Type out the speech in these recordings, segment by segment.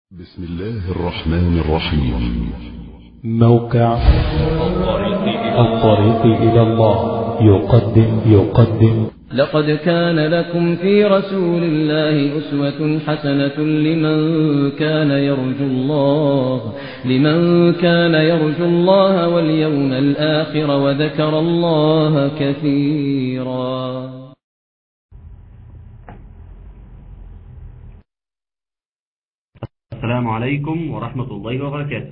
بسم الله الرحمن الرحيم موقع الطريق إلى الله يقدم يقدم لقد كان لكم في رسول الله أسوة حسنة لمن كان يرجو الله لمن كان يرجو الله واليوم الآخر وذكر الله كثيرا السلام عليكم ورحمة الله وبركاته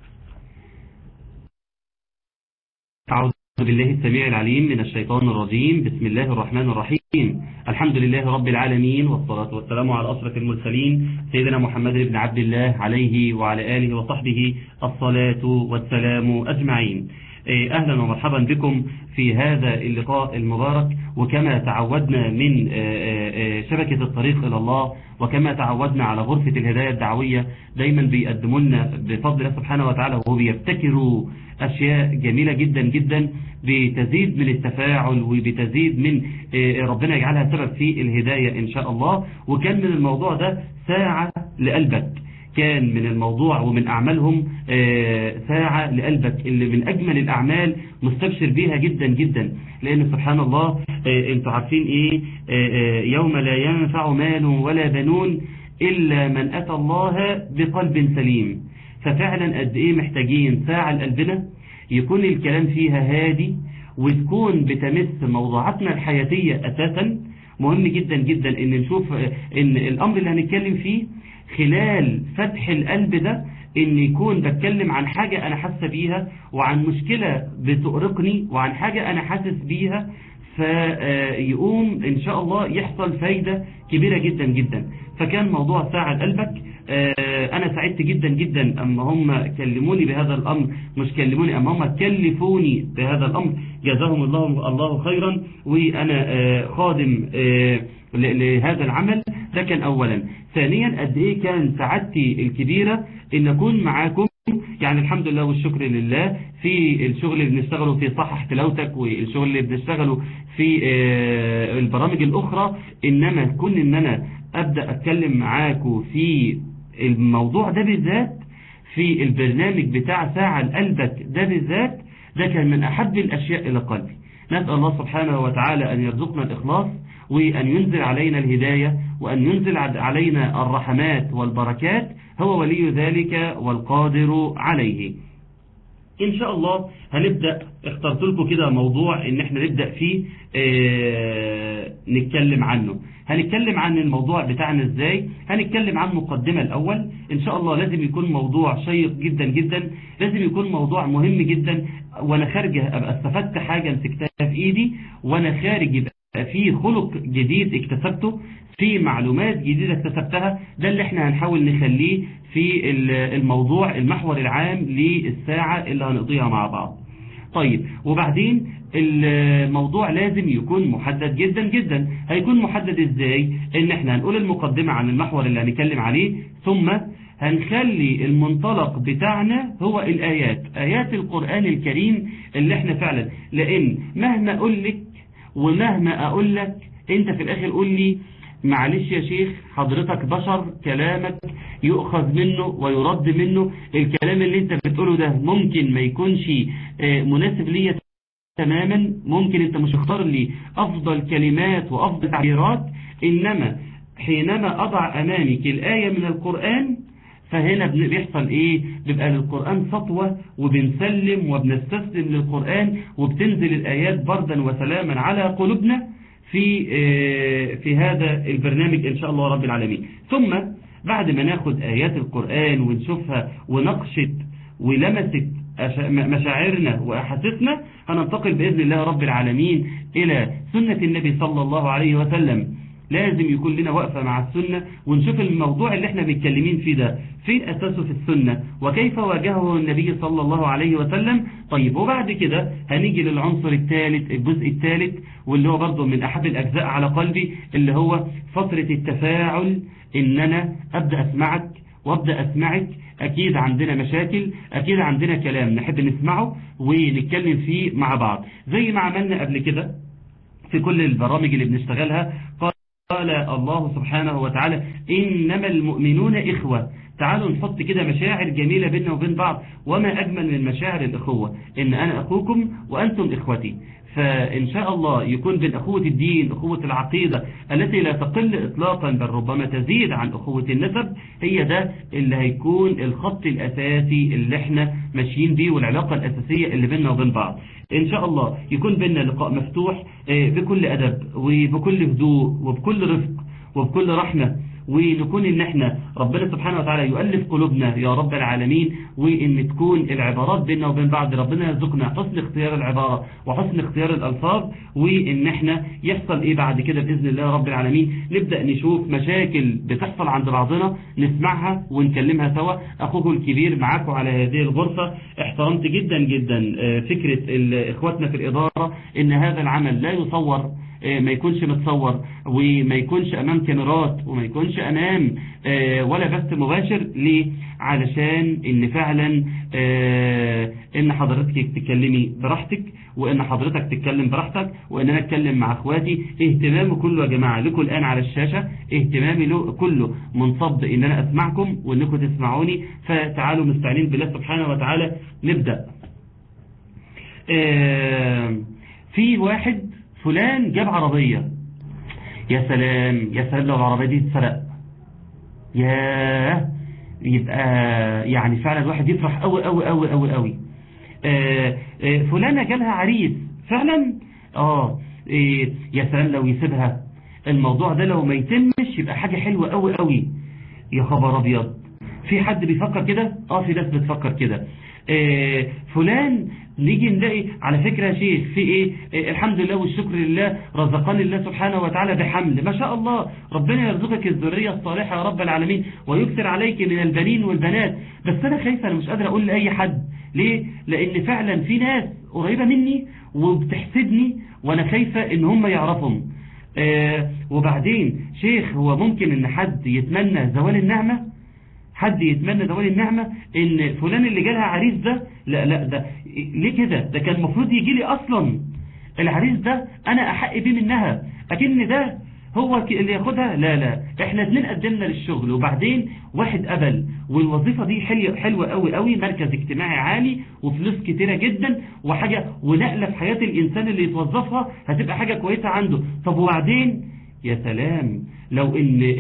أعوذ بالله السميع العليم من الشيطان الرجيم بسم الله الرحمن الرحيم الحمد لله رب العالمين والصلاة والسلام على أشرف المرسلين سيدنا محمد بن عبد الله عليه وعلى آله وصحبه الصلاة والسلام أجمعين أهلا ومرحبا بكم في هذا اللقاء المبارك وكما تعودنا من شبكة الطريق إلى الله وكما تعودنا على غرفة الهداية الدعوية دايما بيقدموا لنا بفضل الله سبحانه وتعالى وهو بيبتكروا أشياء جميلة جدا جدا بتزيد من التفاعل وبتزيد من ربنا يجعلها سبب في الهداية إن شاء الله وكان من الموضوع ده ساعة لقلبك كان من الموضوع ومن أعمالهم ساعة لقلبك اللي من أجمل الأعمال مستبشر بيها جدا جدا لأن سبحان الله انتوا عارفين إيه يوم لا ينفع مال ولا بنون إلا من أتى الله بقلب سليم ففعلا قد إيه محتاجين ساعة لقلبنا يكون الكلام فيها هادي وتكون بتمس موضوعاتنا الحياتية أساسا مهم جدا جدا ان نشوف ان الامر اللي هنتكلم فيه خلال فتح القلب ده ان يكون بتكلم عن حاجة انا حاسة بيها وعن مشكلة بتؤرقني وعن حاجة انا حاسس بيها فيقوم ان شاء الله يحصل فايدة كبيرة جدا جدا فكان موضوع ساعة قلبك انا سعدت جدا جدا اما هم كلموني بهذا الامر مش كلموني اما هم كلفوني بهذا الامر جزاهم الله الله خيرا وانا خادم لهذا العمل ده كان اولا ثانيا قد ايه كان سعادتي الكبيرة ان اكون معاكم يعني الحمد لله والشكر لله في الشغل اللي بنشتغله في صحح تلاوتك والشغل اللي بنشتغله في البرامج الاخرى انما كون ان انا ابدأ اتكلم معاكم في الموضوع ده بالذات في البرنامج بتاع ساعة لقلبك ده بالذات ده كان من احب الاشياء الى قلبي نسأل الله سبحانه وتعالى ان يرزقنا الاخلاص وأن ينزل علينا الهداية وأن ينزل علينا الرحمات والبركات هو ولي ذلك والقادر عليه إن شاء الله هنبدأ اخترت لكم كده موضوع إن احنا نبدأ فيه اه نتكلم عنه هنتكلم عن الموضوع بتاعنا ازاي هنتكلم عن مقدمة الأول إن شاء الله لازم يكون موضوع شيق جدا جدا لازم يكون موضوع مهم جدا وأنا خارج أبقى استفدت حاجة مسكتها في إيدي وأنا خارج يبقى في خلق جديد اكتسبته في معلومات جديدة اكتسبتها ده اللي احنا هنحاول نخليه في الموضوع المحور العام للساعة اللي هنقضيها مع بعض طيب وبعدين الموضوع لازم يكون محدد جدا جدا هيكون محدد ازاي ان احنا هنقول المقدمة عن المحور اللي هنتكلم عليه ثم هنخلي المنطلق بتاعنا هو الآيات آيات القرآن الكريم اللي احنا فعلا لان مهما اقول لك ومهما اقول لك انت في الاخر قول لي معلش يا شيخ حضرتك بشر كلامك يؤخذ منه ويرد منه الكلام اللي انت بتقوله ده ممكن ما يكونش مناسب ليا تماما ممكن انت مش اختار لي افضل كلمات وافضل تعبيرات انما حينما اضع امامك الآية من القرآن فهنا بيحصل ايه بيبقى للقرآن سطوة وبنسلم وبنستسلم للقرآن وبتنزل الآيات بردا وسلاما على قلوبنا في في هذا البرنامج إن شاء الله رب العالمين ثم بعد ما ناخد آيات القرآن ونشوفها ونقشت ولمست مشاعرنا وأحاسيسنا هننتقل بإذن الله رب العالمين إلى سنة النبي صلى الله عليه وسلم لازم يكون لنا وقفة مع السنة ونشوف الموضوع اللي احنا متكلمين فيه ده فين أساسه في السنة وكيف واجهه النبي صلى الله عليه وسلم طيب وبعد كده هنيجي للعنصر الثالث الجزء الثالث واللي هو برضه من أحب الأجزاء على قلبي اللي هو فترة التفاعل إن أنا أبدأ أسمعك وأبدأ أسمعك أكيد عندنا مشاكل أكيد عندنا كلام نحب نسمعه ونتكلم فيه مع بعض زي ما عملنا قبل كده في كل البرامج اللي بنشتغلها قال قال الله سبحانه وتعالى إنما المؤمنون إخوة تعالوا نحط كده مشاعر جميلة بيننا وبين بعض وما أجمل من مشاعر الأخوة إن أنا أخوكم وأنتم إخوتي فإن شاء الله يكون بين أخوة الدين أخوة العقيدة التي لا تقل إطلاقا بل ربما تزيد عن أخوة النسب هي ده اللي هيكون الخط الأساسي اللي احنا ماشيين بيه والعلاقة الأساسية اللي بيننا وبين بعض إن شاء الله يكون بيننا لقاء مفتوح بكل أدب وبكل هدوء وبكل رفق وبكل رحمة ونكون ان احنا ربنا سبحانه وتعالى يؤلف قلوبنا يا رب العالمين وان تكون العبارات بيننا وبين بعض ربنا يرزقنا حسن اختيار العبارة وحسن اختيار الالفاظ وان احنا يحصل ايه بعد كده باذن الله رب العالمين نبدأ نشوف مشاكل بتحصل عند بعضنا نسمعها ونكلمها سوا اخوه الكبير معاكم على هذه الغرفة احترمت جدا جدا فكرة اخواتنا في الادارة ان هذا العمل لا يصور ما يكونش متصور وما يكونش امام كاميرات وما يكونش امام ولا بث مباشر ليه علشان ان فعلا ان حضرتك تتكلمي براحتك وان حضرتك تتكلم براحتك وان انا اتكلم مع اخواتي اهتمامي كله يا جماعة لكم الان على الشاشة اهتمامي له كله منصب ان انا اسمعكم وانكم تسمعوني فتعالوا مستعينين بالله سبحانه وتعالى نبدأ في واحد فلان جاب عربية يا سلام يا سلام لو العربية دي اتسرق ياه يبقى يعني فعلا الواحد يفرح قوي قوي قوي قوي قوي فلانة جالها عريس فعلا اه إيه يا سلام لو يسيبها الموضوع ده لو ما يتمش يبقى حاجة حلوة قوي قوي يا خبر ابيض في حد بيفكر كده اه في ناس بتفكر كده آه فلان نيجي نلاقي على فكرة يا شيخ في ايه آه الحمد لله والشكر لله رزقني الله سبحانه وتعالى بحمل ما شاء الله ربنا يرزقك الذرية الصالحة يا رب العالمين ويكثر عليك من البنين والبنات بس انا خايفة انا مش قادر اقول لأي حد ليه لان فعلا في ناس قريبة مني وبتحسدني وانا خايفة ان هم يعرفهم آه وبعدين شيخ هو ممكن ان حد يتمنى زوال النعمة حد يتمنى زوال النعمة ان فلان اللي جالها عريس ده لا لا ده ليه كده ده كان المفروض يجي لي اصلا العريس ده انا احق بيه منها اكن ده هو اللي ياخدها لا لا احنا اتنين قدمنا للشغل وبعدين واحد قبل والوظيفة دي حلوة قوي قوي مركز اجتماعي عالي وفلوس كتيرة جدا وحاجة ونقلة في حياة الانسان اللي يتوظفها هتبقى حاجة كويسة عنده طب وبعدين يا سلام لو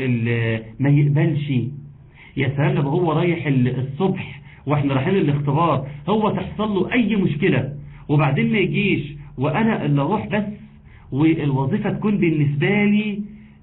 ان ما يقبلش يا سلام لو هو رايح الصبح واحنا رايحين الاختبار هو تحصل له اي مشكلة وبعدين ما يجيش وانا اللي اروح بس والوظيفة تكون بالنسبة لي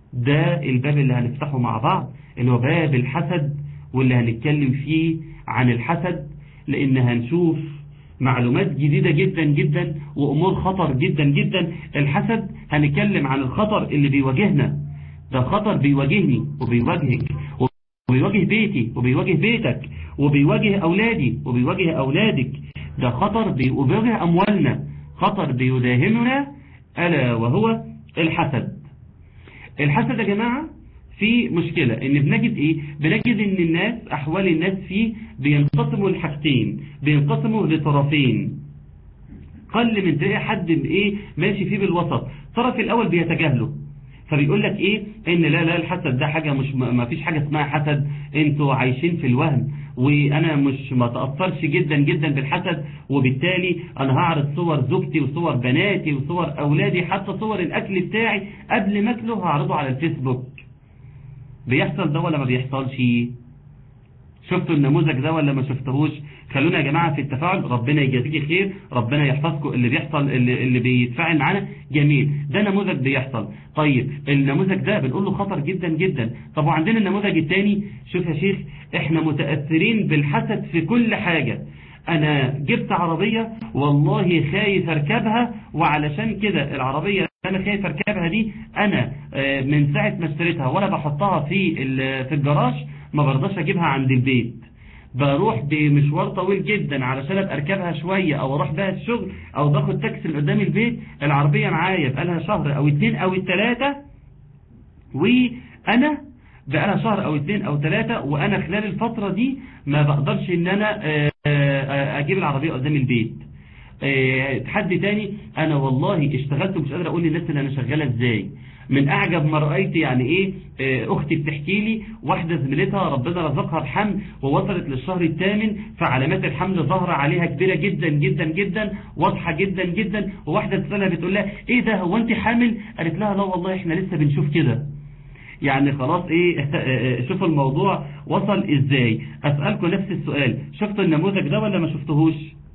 ده الباب اللي هنفتحه مع بعض اللي هو باب الحسد واللي هنتكلم فيه عن الحسد لان هنشوف معلومات جديدة جدا جدا وامور خطر جدا جدا الحسد هنتكلم عن الخطر اللي بيواجهنا ده خطر بيواجهني وبيواجهك وبيواجه بيتي وبيواجه بيتك وبيواجه أولادي وبيواجه أولادك ده خطر بيواجه أموالنا خطر بيداهمنا ألا وهو الحسد الحسد يا جماعة في مشكلة ان بنجد ايه بنجد ان الناس احوال الناس فيه بينقسموا لحاجتين بينقسموا لطرفين قل من تلاقي حد ايه ماشي فيه بالوسط الطرف الاول بيتجاهله فبيقول لك ايه ان لا لا الحسد ده حاجة مش ما فيش حاجة اسمها حسد انتوا عايشين في الوهم وانا مش ما تأثرش جدا جدا بالحسد وبالتالي انا هعرض صور زوجتي وصور بناتي وصور اولادي حتى صور الاكل بتاعي قبل ما اكله هعرضه على الفيسبوك بيحصل ده ولا ما بيحصلش شفتوا النموذج ده ولا ما شفتهوش خلونا يا جماعة في التفاعل ربنا يجازيك خير ربنا يحفظكم اللي بيحصل اللي, اللي بيتفاعل معانا جميل ده نموذج بيحصل طيب النموذج ده بنقول له خطر جدا جدا طب وعندنا النموذج الثاني شوف يا شيخ احنا متأثرين بالحسد في كل حاجة انا جبت عربية والله خايف اركبها وعلشان كده العربية انا خايف اركبها دي انا من ساعة ما اشتريتها ولا بحطها في في الجراج ما برضاش اجيبها عند البيت بروح بمشوار طويل جدا علشان ابقى اركبها شوية او اروح بها الشغل او باخد تاكسي قدام البيت العربية معايا بقالها شهر او اتنين او التلاتة وانا بقالها شهر او اتنين او تلاتة وانا خلال الفترة دي ما بقدرش ان انا اجيب العربية قدام البيت آه، حد تاني انا والله اشتغلت ومش قادر اقول للناس اللي انا شغاله ازاي من اعجب ما رايت يعني ايه آه، اختي بتحكي لي واحده زميلتها ربنا رزقها بحمل ووصلت للشهر الثامن فعلامات الحمل ظاهره عليها كبيره جدا جدا جدا واضحه جدا جدا وواحده تسالها بتقول لها ايه ده هو انت حامل قالت لها لا والله احنا لسه بنشوف كده يعني خلاص ايه شوفوا الموضوع وصل ازاي اسالكم نفس السؤال شفتوا النموذج ده ولا ما شفتوهوش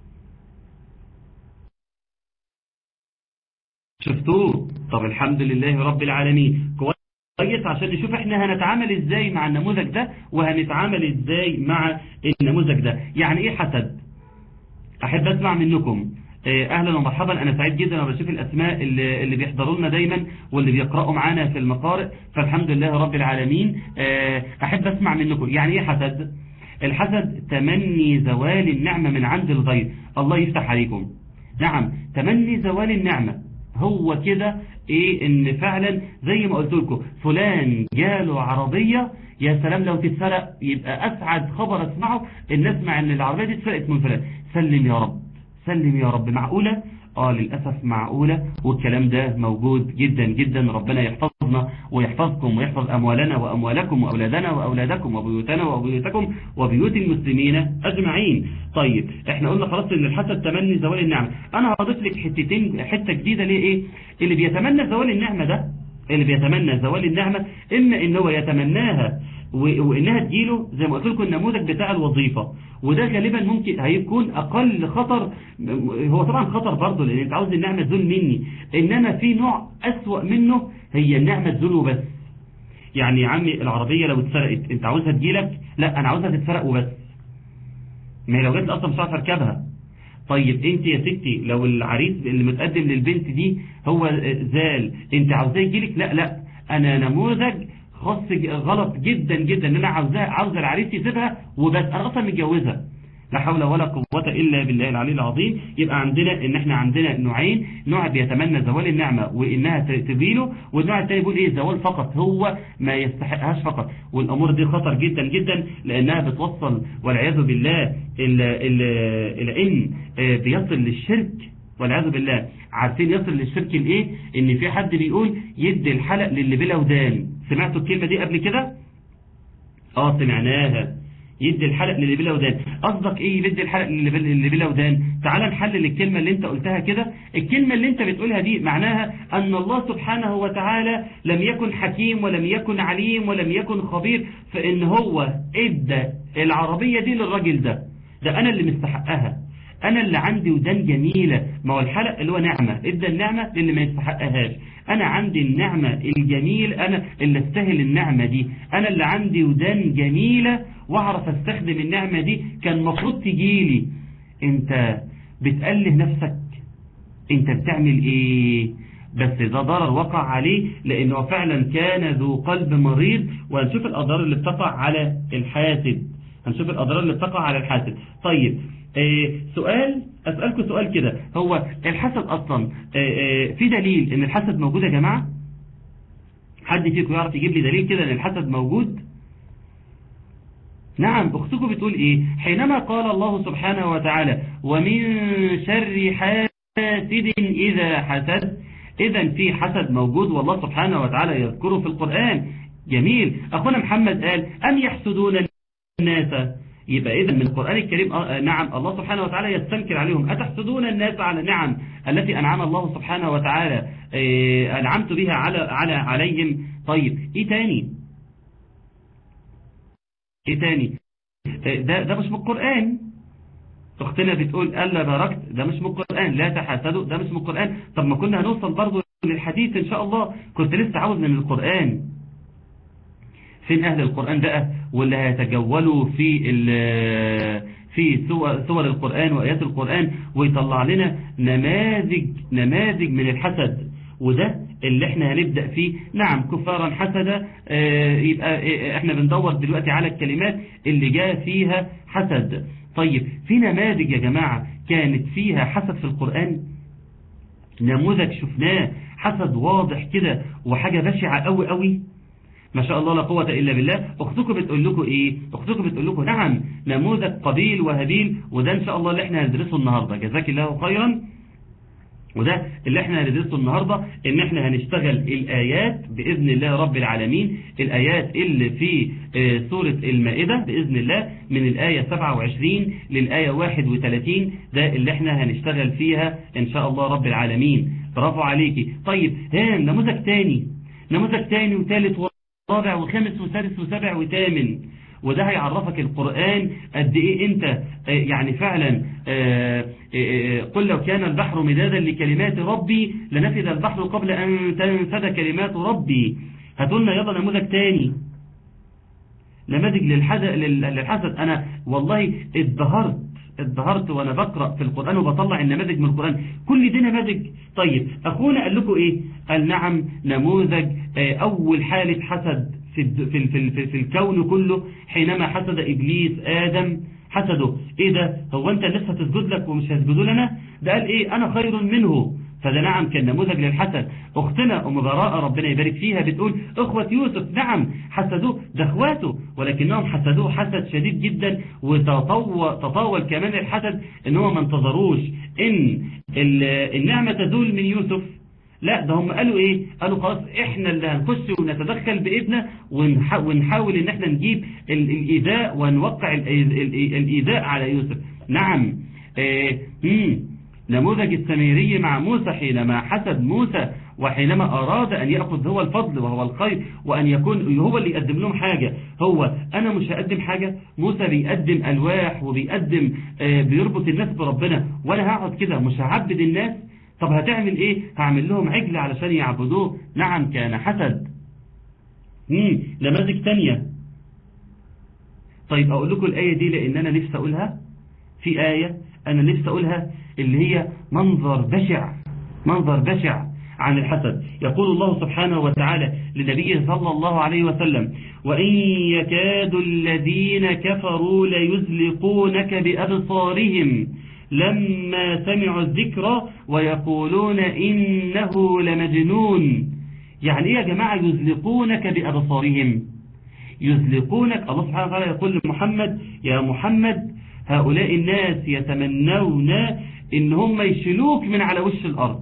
شفتوه طب الحمد لله رب العالمين كويس عشان نشوف احنا هنتعامل ازاي مع النموذج ده وهنتعامل ازاي مع النموذج ده يعني ايه حسد احب اسمع منكم آه، اهلا ومرحبا انا سعيد جدا لما بشوف الاسماء اللي, اللي بيحضروا لنا دايما واللي بيقرأوا معانا في المقارئ فالحمد لله رب العالمين آه، احب اسمع منكم يعني ايه حسد الحسد تمني زوال النعمة من عند الغير الله يفتح عليكم نعم تمني زوال النعمة هو كده ايه ان فعلا زي ما قلت لكم فلان جاله عربية يا سلام لو تتسرق يبقى اسعد خبر اسمعه ان اسمع ان العربية دي اتسرقت من فلان سلم يا رب سلم يا رب معقولة اه للأسف معقولة والكلام ده موجود جدا جدا ربنا يحفظنا ويحفظكم ويحفظ أموالنا وأموالكم وأولادنا وأولادكم وبيوتنا وبيوتكم وبيوت المسلمين أجمعين طيب احنا قلنا خلاص ان الحسد تمني زوال النعمة انا هضيف لك حتتين حتة جديدة ليه ايه اللي بيتمنى زوال النعمة ده اللي بيتمنى زوال النعمة اما ان هو يتمناها وانها تجيله زي ما قلت لكم النموذج بتاع الوظيفة وده غالبا ممكن هيكون اقل خطر هو طبعا خطر برضه لان انت عاوز النعمة تزول مني انما في نوع اسوأ منه هي النعمة تزول وبس يعني يا عمي العربية لو اتسرقت انت عاوزها تجيلك لا انا عاوزها تتسرق وبس ما هي لو جت اصلا مش عارف اركبها طيب انت يا ستي لو العريس اللي متقدم للبنت دي هو زال انت عاوزاه يجيلك لا لا انا نموذج خاص غلط جدا جدا ان انا عاوزاه عاوز العريس يسيبها وبس انا اصلا متجوزها لا حول ولا قوة إلا بالله العلي العظيم يبقى عندنا ان احنا عندنا نوعين نوع بيتمنى زوال النعمة وانها تبيله والنوع الثاني بيقول ايه زوال فقط هو ما يستحقهاش فقط والامور دي خطر جدا جدا لانها بتوصل والعياذ بالله الى ان بيصل للشرك والعياذ بالله عارفين يصل للشرك الايه ان في حد بيقول يدي الحلق للي بلا ودان سمعتوا الكلمة دي قبل كده اه سمعناها يدي الحلق للي بلا ودان قصدك ايه يدي الحلق للي بلا ودان تعال نحلل الكلمة اللي انت قلتها كده الكلمة اللي انت بتقولها دي معناها ان الله سبحانه وتعالى لم يكن حكيم ولم يكن عليم ولم يكن خبير فان هو ادى العربية دي للراجل ده ده انا اللي مستحقها انا اللي عندي ودان جميلة ما هو الحلق اللي هو نعمة ادى النعمة للي ما يستحقهاش انا عندي النعمة الجميل انا اللي استاهل النعمة دي انا اللي عندي ودان جميلة واعرف استخدم النعمة دي كان مفروض تجيلي انت بتأله نفسك انت بتعمل ايه بس ده ضرر وقع عليه لانه فعلا كان ذو قلب مريض وهنشوف الاضرار اللي بتقع على الحاسد هنشوف الاضرار اللي بتقع على الحاسد طيب إيه سؤال أسألكم سؤال كده هو الحسد أصلا إيه في دليل ان الحسد موجود يا جماعة حد فيكم يعرف يجيب لي دليل كده ان الحسد موجود نعم أختكم بتقول إيه حينما قال الله سبحانه وتعالى ومن شر حاسد إذا حسد إذا في حسد موجود والله سبحانه وتعالى يذكره في القرآن جميل أخونا محمد قال أم يحسدون الناس يبقى إذا من القرآن الكريم آه نعم الله سبحانه وتعالى يستنكر عليهم أتحسدون الناس على نعم التي أنعم الله سبحانه وتعالى آه أنعمت بها على على عليهم طيب إيه تاني إيه تاني آه ده ده مش من القرآن أختنا بتقول ألا باركت ده مش من القرآن لا تحسدوا ده مش من القرآن طب ما كنا هنوصل برضه للحديث إن شاء الله كنت لسه عاوز من القرآن فين أهل القرآن بقى واللي هيتجولوا في في سور القرآن وآيات القرآن ويطلع لنا نماذج نماذج من الحسد وده اللي احنا هنبدأ فيه نعم كفارا حسدا يبقى احنا بندور دلوقتي على الكلمات اللي جاء فيها حسد طيب في نماذج يا جماعة كانت فيها حسد في القرآن نموذج شفناه حسد واضح كده وحاجة بشعة قوي قوي ما شاء الله لا قوة إلا بالله أختكم بتقول لكم إيه أختكم بتقول لكم نعم نموذج قبيل وهبيل وده إن شاء الله اللي احنا هندرسه النهاردة جزاك الله خيرا وده اللي احنا هندرسه النهاردة ان احنا هنشتغل الآيات بإذن الله رب العالمين الآيات اللي في سورة المائدة بإذن الله من الآية 27 للآية 31 ده اللي احنا هنشتغل فيها ان شاء الله رب العالمين برافو عليكي طيب ها نموذج تاني نموذج تاني وثالث ورابع وخامس وسادس وسابع وثامن وده هيعرفك القرآن قد ايه انت يعني فعلا قل لو كان البحر مدادا لكلمات ربي لنفذ البحر قبل ان تنفذ كلمات ربي هاتولنا يلا نموذج تاني نماذج للحسد انا والله اتبهرت اتبهرت وانا بقرأ في القرآن وبطلع النماذج من القرآن كل دي نماذج طيب اخونا قال لكم ايه قال نعم نموذج اول حالة حسد في, في, في, في الكون كله حينما حسد إبليس آدم حسده إيه ده هو أنت لسه تسجد لك ومش هسجدوا لنا ده قال إيه أنا خير منه فده نعم كان نموذج للحسد أختنا أم براءة ربنا يبارك فيها بتقول أخوة يوسف نعم حسدوه ده أخواته ولكنهم حسدوه حسد شديد جدا وتطول تطاول كمان الحسد إن هو ما انتظروش إن النعمة تزول من يوسف لا ده هم قالوا ايه قالوا خلاص احنا اللي هنخش ونتدخل بإيدنا ونحاول ان احنا نجيب الايذاء ونوقع الايذاء على يوسف نعم اه نموذج السميري مع موسى حينما حسد موسى وحينما أراد أن يأخذ هو الفضل وهو الخير وأن يكون هو اللي يقدم لهم حاجة هو أنا مش هقدم حاجة موسى بيقدم ألواح وبيقدم اه بيربط الناس بربنا وأنا هقعد كده مش هعبد الناس طب هتعمل ايه هعمل لهم عجل علشان يعبدوه نعم كان حسد مم. نماذج تانية طيب اقول لكم الاية دي لان انا نفسي اقولها في آية انا نفسي اقولها اللي هي منظر بشع منظر بشع عن الحسد يقول الله سبحانه وتعالى لنبيه صلى الله عليه وسلم وإن يكاد الذين كفروا ليزلقونك بأبصارهم لما سمعوا الذكر ويقولون إنه لمجنون يعني إيه يا جماعة يزلقونك بأبصارهم يزلقونك الله سبحانه وتعالى يقول لمحمد يا محمد هؤلاء الناس يتمنون إن هم يشيلوك من على وش الأرض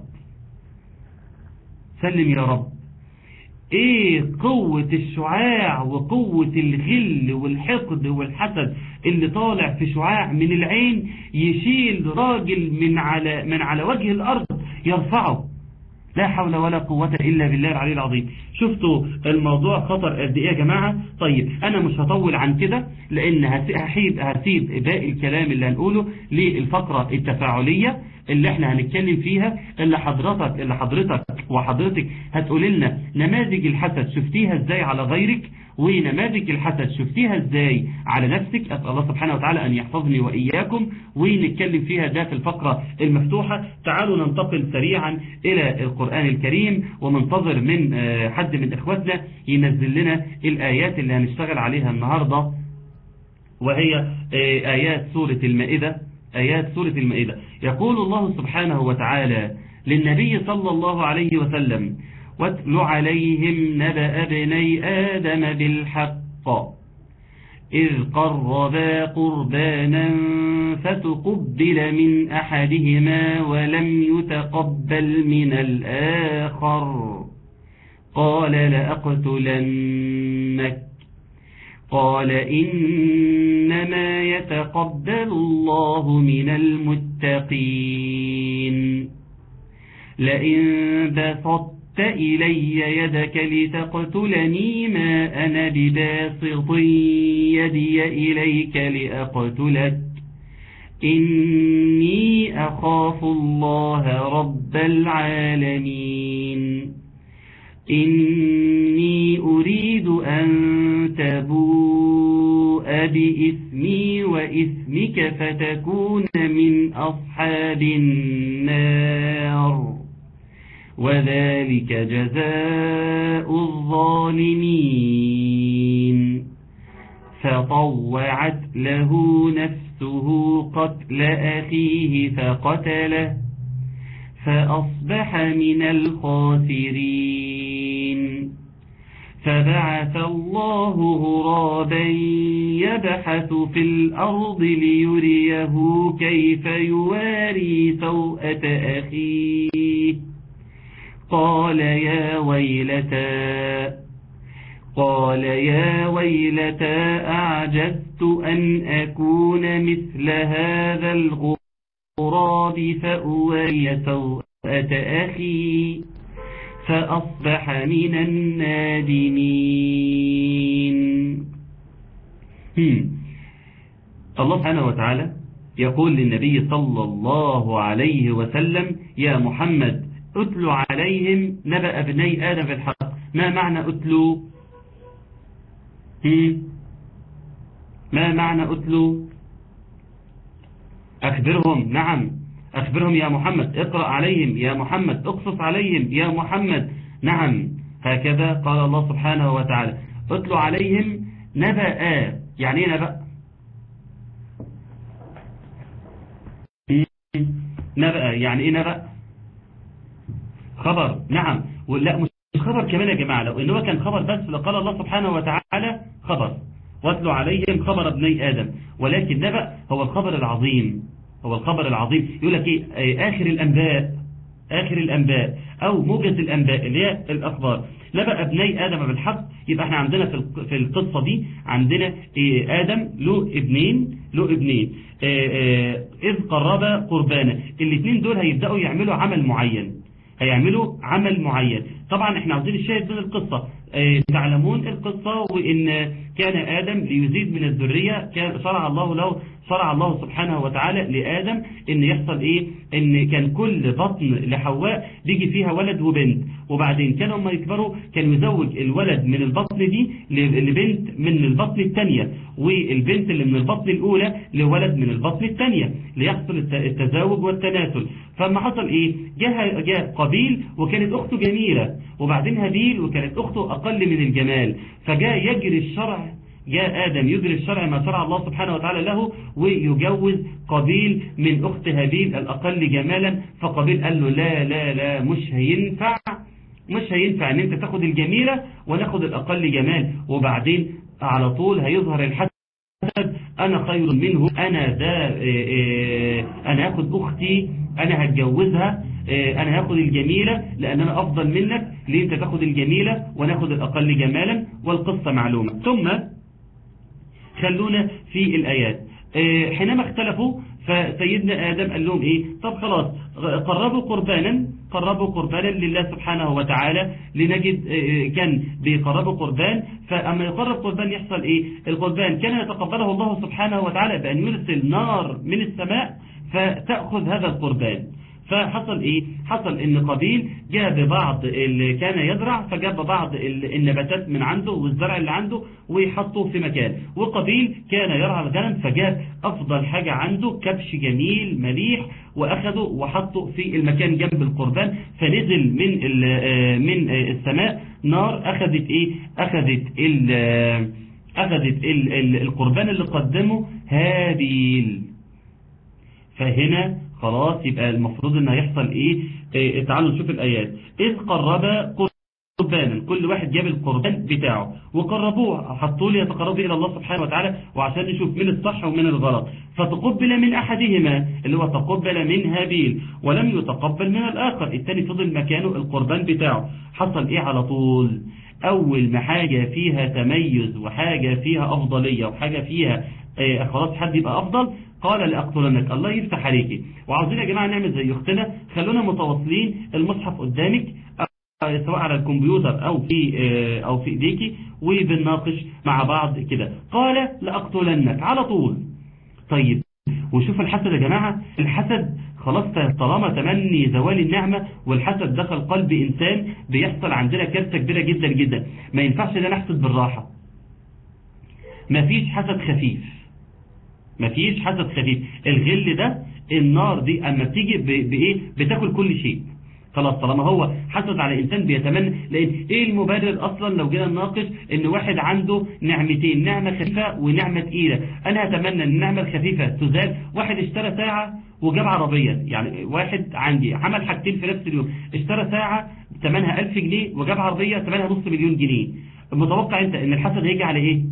سلم يا رب ايه قوة الشعاع وقوة الغل والحقد والحسد اللي طالع في شعاع من العين يشيل راجل من على من على وجه الارض يرفعه لا حول ولا قوة إلا بالله العلي العظيم شفتوا الموضوع خطر قد إيه يا جماعة طيب أنا مش هطول عن كده لأن هسيب, هسيب باقي الكلام اللي هنقوله للفقرة التفاعلية اللي احنا هنتكلم فيها اللي حضرتك اللي حضرتك وحضرتك هتقول لنا نماذج الحسد شفتيها ازاي على غيرك ونماذج الحسد شفتيها ازاي على نفسك أسأل الله سبحانه وتعالى أن يحفظني وإياكم ونتكلم فيها ده في الفقرة المفتوحة تعالوا ننتقل سريعا إلى القرآن الكريم ومنتظر من حد من إخواتنا ينزل لنا الآيات اللي هنشتغل عليها النهاردة وهي آيات سورة المائدة آيات سورة المائدة يقول الله سبحانه وتعالى للنبي صلى الله عليه وسلم واتل عليهم نبأ ابني آدم بالحق إذ قربا قربانا فتقبل من أحدهما ولم يتقبل من الآخر قال لأقتلنك قال إنما يتقبل الله من المتقين لئن بسطت إلي يدك لتقتلني ما أنا بباسط يدي إليك لأقتلك إني أخاف الله رب العالمين إني أريد أن تبوء بإثمي وإثمك فتكون من أصحاب النار وذلك جزاء الظالمين فطوعت له نفسه قتل أخيه فقتله فأصبح من الخاسرين فبعث الله غرابا يبحث في الأرض ليريه كيف يواري سوءة أخيه قال يا ويلتا قال يا ويلتا أعجزت أن أكون مثل هذا الغراب فأواري سوءة أخي فأصبح من النادمين الله سبحانه وتعالى يقول للنبي صلى الله عليه وسلم يا محمد أتلو عليهم نبأ ابني آدم في الحق ما معنى أتلو ما معنى أتلو أخبرهم نعم أخبرهم يا محمد اقرأ عليهم يا محمد اقصص عليهم يا محمد نعم هكذا قال الله سبحانه وتعالى اتلو عليهم نبأ يعني ايه نبأ نبأ يعني ايه نبأ خبر نعم لا مش خبر كمان يا جماعة لو انه كان خبر بس لقال الله سبحانه وتعالى خبر واتلو عليهم خبر ابني آدم ولكن نبأ هو الخبر العظيم هو الخبر العظيم يقول لك ايه آخر الأنباء آخر الأنباء أو موجز الأنباء اللي هي الأخبار نبأ ابني آدم بالحق يبقى احنا عندنا في القصة دي عندنا إيه آدم له ابنين له ابنين إيه إيه إذ قرب قربانا الاثنين دول هيبدأوا يعملوا عمل معين هيعملوا عمل معين طبعا احنا عاوزين الشاهد من القصة اه تعلمون القصة وان كان آدم ليزيد من الذرية كان شرع الله له شرع الله سبحانه وتعالى لآدم ان يحصل ايه ان كان كل بطن لحواء بيجي فيها ولد وبنت وبعدين كانوا لما يكبروا كان يزوج الولد من البطن دي لبنت من البطن الثانية والبنت اللي من البطن الأولى لولد من البطن الثانية ليحصل التزاوج والتناسل فما حصل ايه جاء, جاء قبيل وكانت اخته جميلة وبعدين هابيل وكانت اخته اقل من الجمال فجاء يجري الشرع جاء آدم يجري الشرع ما شرع الله سبحانه وتعالى له ويجوز قبيل من أخت هابيل الأقل جمالا فقبيل قال له لا لا لا مش هينفع مش هينفع ان انت تاخد الجميلة وناخد الأقل جمال وبعدين على طول هيظهر الحسد أنا خير منه أنا ذا أنا هاخد أختي أنا هتجوزها أنا هاخد الجميلة لأن أنا أفضل منك ليه أنت تاخد الجميلة وناخد الأقل جمالا والقصة معلومة ثم خلونا في الآيات حينما اختلفوا فسيدنا آدم قال لهم إيه طب خلاص قربوا قربانا قربوا قربانا لله سبحانه وتعالى لنجد كان بيقربوا قربان فأما يقرب قربان يحصل إيه القربان كان يتقبله الله سبحانه وتعالى بأن يرسل نار من السماء فتأخذ هذا القربان فحصل ايه حصل ان قبيل جاب بعض اللي كان يزرع فجاب بعض النباتات من عنده والزرع اللي عنده ويحطه في مكان وقبيل كان يرعى الغنم فجاب افضل حاجة عنده كبش جميل مليح واخده وحطه في المكان جنب القربان فنزل من من السماء نار اخذت ايه اخذت ال اخذت ال ال القربان اللي قدمه هابيل فهنا خلاص يبقى المفروض ان هيحصل ايه, إيه تعالوا نشوف الايات اذ قرب قربانا كل واحد جاب القربان بتاعه وقربوه حطوا لي يتقربوا الى الله سبحانه وتعالى وعشان نشوف من الصح ومن الغلط فتقبل من احدهما اللي هو تقبل من هابيل ولم يتقبل من الاخر الثاني فضل مكانه القربان بتاعه حصل ايه على طول اول ما حاجة فيها تميز وحاجة فيها افضلية وحاجة فيها إيه خلاص حد يبقى افضل قال لأقتلنك الله يفتح عليك وعاوزين يا جماعة نعمل زي اختنا خلونا متواصلين المصحف قدامك سواء على الكمبيوتر أو في أو في إيديكي وبنناقش مع بعض كده قال لأقتلنك على طول طيب وشوف الحسد يا جماعة الحسد خلاص طالما تمني زوال النعمة والحسد دخل قلب إنسان بيحصل عندنا كارثة كبيرة جدا جدا ما ينفعش ده نحسد بالراحة مفيش حسد خفيف مفيش حسد خفيف الغل ده النار دي اما بتيجي بايه بتاكل كل شيء خلاص طالما هو حسد على انسان بيتمنى لان ايه المبرر اصلا لو جينا نناقش ان واحد عنده نعمتين نعمة خفيفة ونعمة تقيلة انا هتمنى ان النعمة الخفيفة تزال واحد اشترى ساعة وجاب عربية يعني واحد عندي عمل حاجتين في نفس اليوم اشترى ساعة ثمنها 1000 جنيه وجاب عربية ثمنها نص مليون جنيه متوقع انت ان الحسد هيجي على ايه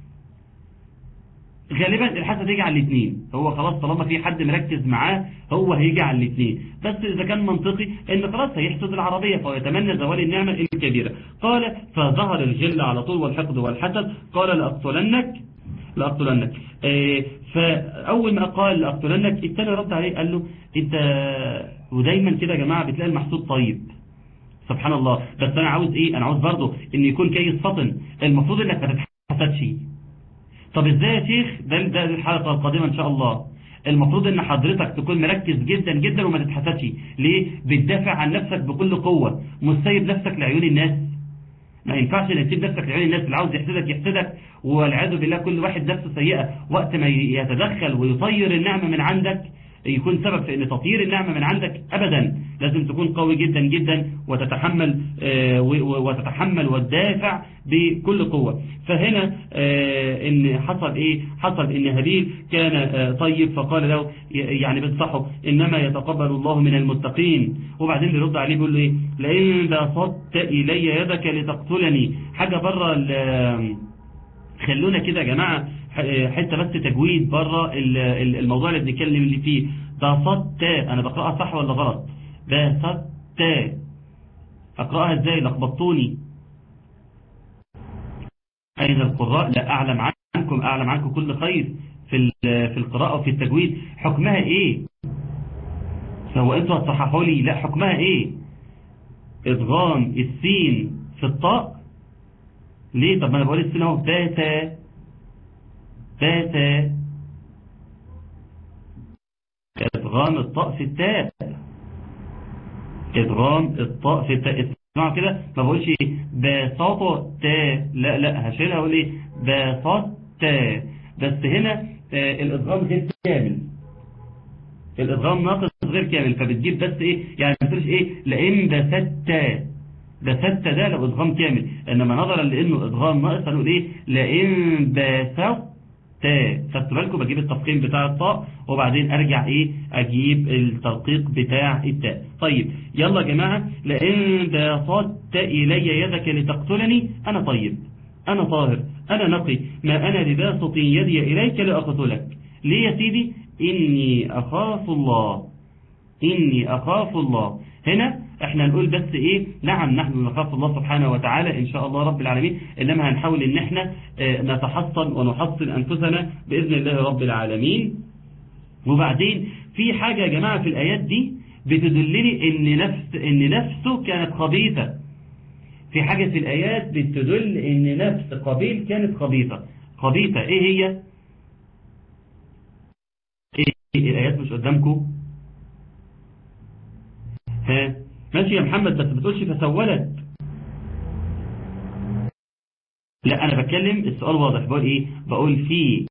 غالبا الحسد هيجي على الاثنين هو خلاص طالما في حد مركز معاه هو هيجي على الاثنين بس اذا كان منطقي ان خلاص هيحسد العربية فهو يتمنى زوال النعمة الكبيرة قال فظهر الجل على طول والحقد والحسد قال لأقتلنك لأقتلنك آه، فأول ما قال لأقتلنك التاني رد عليه قال له انت ودايما كده يا جماعة بتلاقي المحسود طيب سبحان الله بس انا عاوز ايه انا عاوز برضه ان يكون كيس فطن المفروض انك ما تتحسدش طب ازاي يا شيخ ده ده الحلقة القادمة ان شاء الله المفروض ان حضرتك تكون مركز جدا جدا وما تتحسدش ليه بتدافع عن نفسك بكل قوة مش سايب نفسك لعيون الناس ما ينفعش ان تسيب نفسك لعيون الناس اللي عاوز يحسدك يحسدك والعياذ بالله كل واحد نفسه سيئة وقت ما يتدخل ويطير النعمة من عندك يكون سبب في ان تطير النعمة من عندك ابدا لازم تكون قوي جدا جدا وتتحمل آه، و- وتتحمل وتدافع بكل قوة فهنا آه، ان حصل ايه حصل ان هابيل كان آه، طيب فقال له ي- يعني بنصحه انما يتقبل الله من المتقين وبعدين بيرد عليه بيقول له ايه لئن بسطت الي يدك لتقتلني حاجة بره ال- خلونا كده يا جماعة ح- حتة بس تجويد بره ال- ال- الموضوع اللي بنتكلم اللي فيه بسطت انا بقرأها صح ولا غلط بسطت اقرأها ازاي لخبطوني اين القراء لا اعلم عنكم اعلم عنكم كل خير في ال- في القراءة وفي التجويد حكمها ايه هو انتوا هتصححوا لي لا حكمها ايه ادغام السين في الطاء ليه طب ما انا بقول السين اهو باتا باتا ادغام الطاء في التاء ادغام الطاء في التاء اسمعوا كده ما بقولش بساطة تا لا لا هشيلها اقول ايه بساط تا بس هنا آه، الادغام غير كامل الادغام ناقص غير كامل فبتجيب بس ايه يعني ما تقولش ايه لئن بسطت بسطت ده لو ادغام كامل انما نظرا لانه ادغام ناقص هنقول ايه لئن بسطت خدتوا بالكم بجيب التفخيم بتاع الطاء وبعدين ارجع ايه اجيب الترقيق بتاع التاء طيب يلا يا جماعه لئن بسطت الي يدك لتقتلني انا طيب انا طاهر انا نقي ما انا بباسط يدي اليك لاقتلك ليه يا سيدي اني اخاف الله إني أخاف الله هنا احنا نقول بس ايه نعم نحن نخاف الله سبحانه وتعالى ان شاء الله رب العالمين انما هنحاول ان احنا اه، نتحصن ونحصن انفسنا باذن الله رب العالمين وبعدين في حاجة يا جماعة في الايات دي بتدلني ان نفس ان نفسه كانت خبيثة في حاجة في الايات بتدل ان نفس قبيل كانت خبيثة خبيثة ايه هي ايه الايات مش قدامكم ها ماشي يا محمد بس بتقولش فسولت لا انا بتكلم السؤال واضح بقول ايه بقول في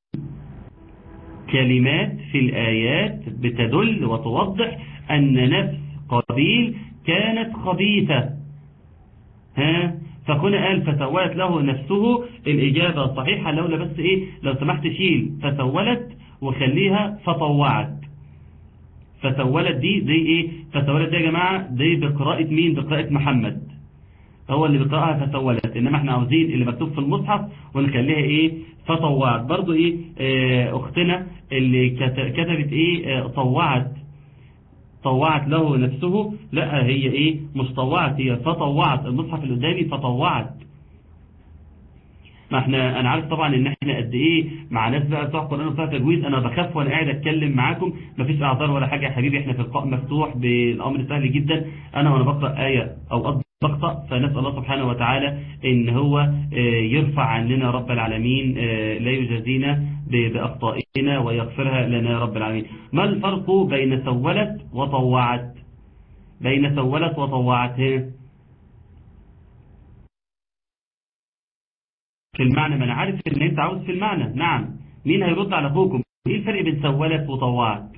كلمات في الايات بتدل وتوضح ان نفس قبيل كانت خبيثة ها فكنا قال فسولت له نفسه الإجابة الصحيحة لولا بس إيه لو سمحت شيل فسولت وخليها فطوعت فسولت دي دي ايه فسولت دي يا جماعة دي بقراءة مين بقراءة محمد هو اللي بيقرأها فسولت انما احنا عاوزين اللي مكتوب في المصحف ونخليها ايه فطوعت برضو ايه آه، اختنا اللي كت- كتبت ايه آه، طوعت طوعت له نفسه لا هي ايه مش طوعت هي فطوعت المصحف اللي قدامي فطوعت ما احنا انا عارف طبعا ان احنا قد ايه مع ناس بقى بتوع قران وبتوع تجويد انا بخاف وانا قاعد اتكلم معاكم مفيش اعذار ولا حاجه يا حبيبي احنا في لقاء مفتوح بالامر سهل جدا انا وانا بقرا ايه او قصدي بخطأ فنسأل الله سبحانه وتعالى ان هو آه، يرفع عننا رب العالمين آه، لا يجازينا ب- بأخطائنا ويغفرها لنا يا رب العالمين ما الفرق بين سولت وطوعت بين سولت وطوعت ها؟ في المعنى ما انا عارف ان انت عاوز في المعنى نعم مين هيرد على اخوكم ايه الفرق بين سولت وطوعت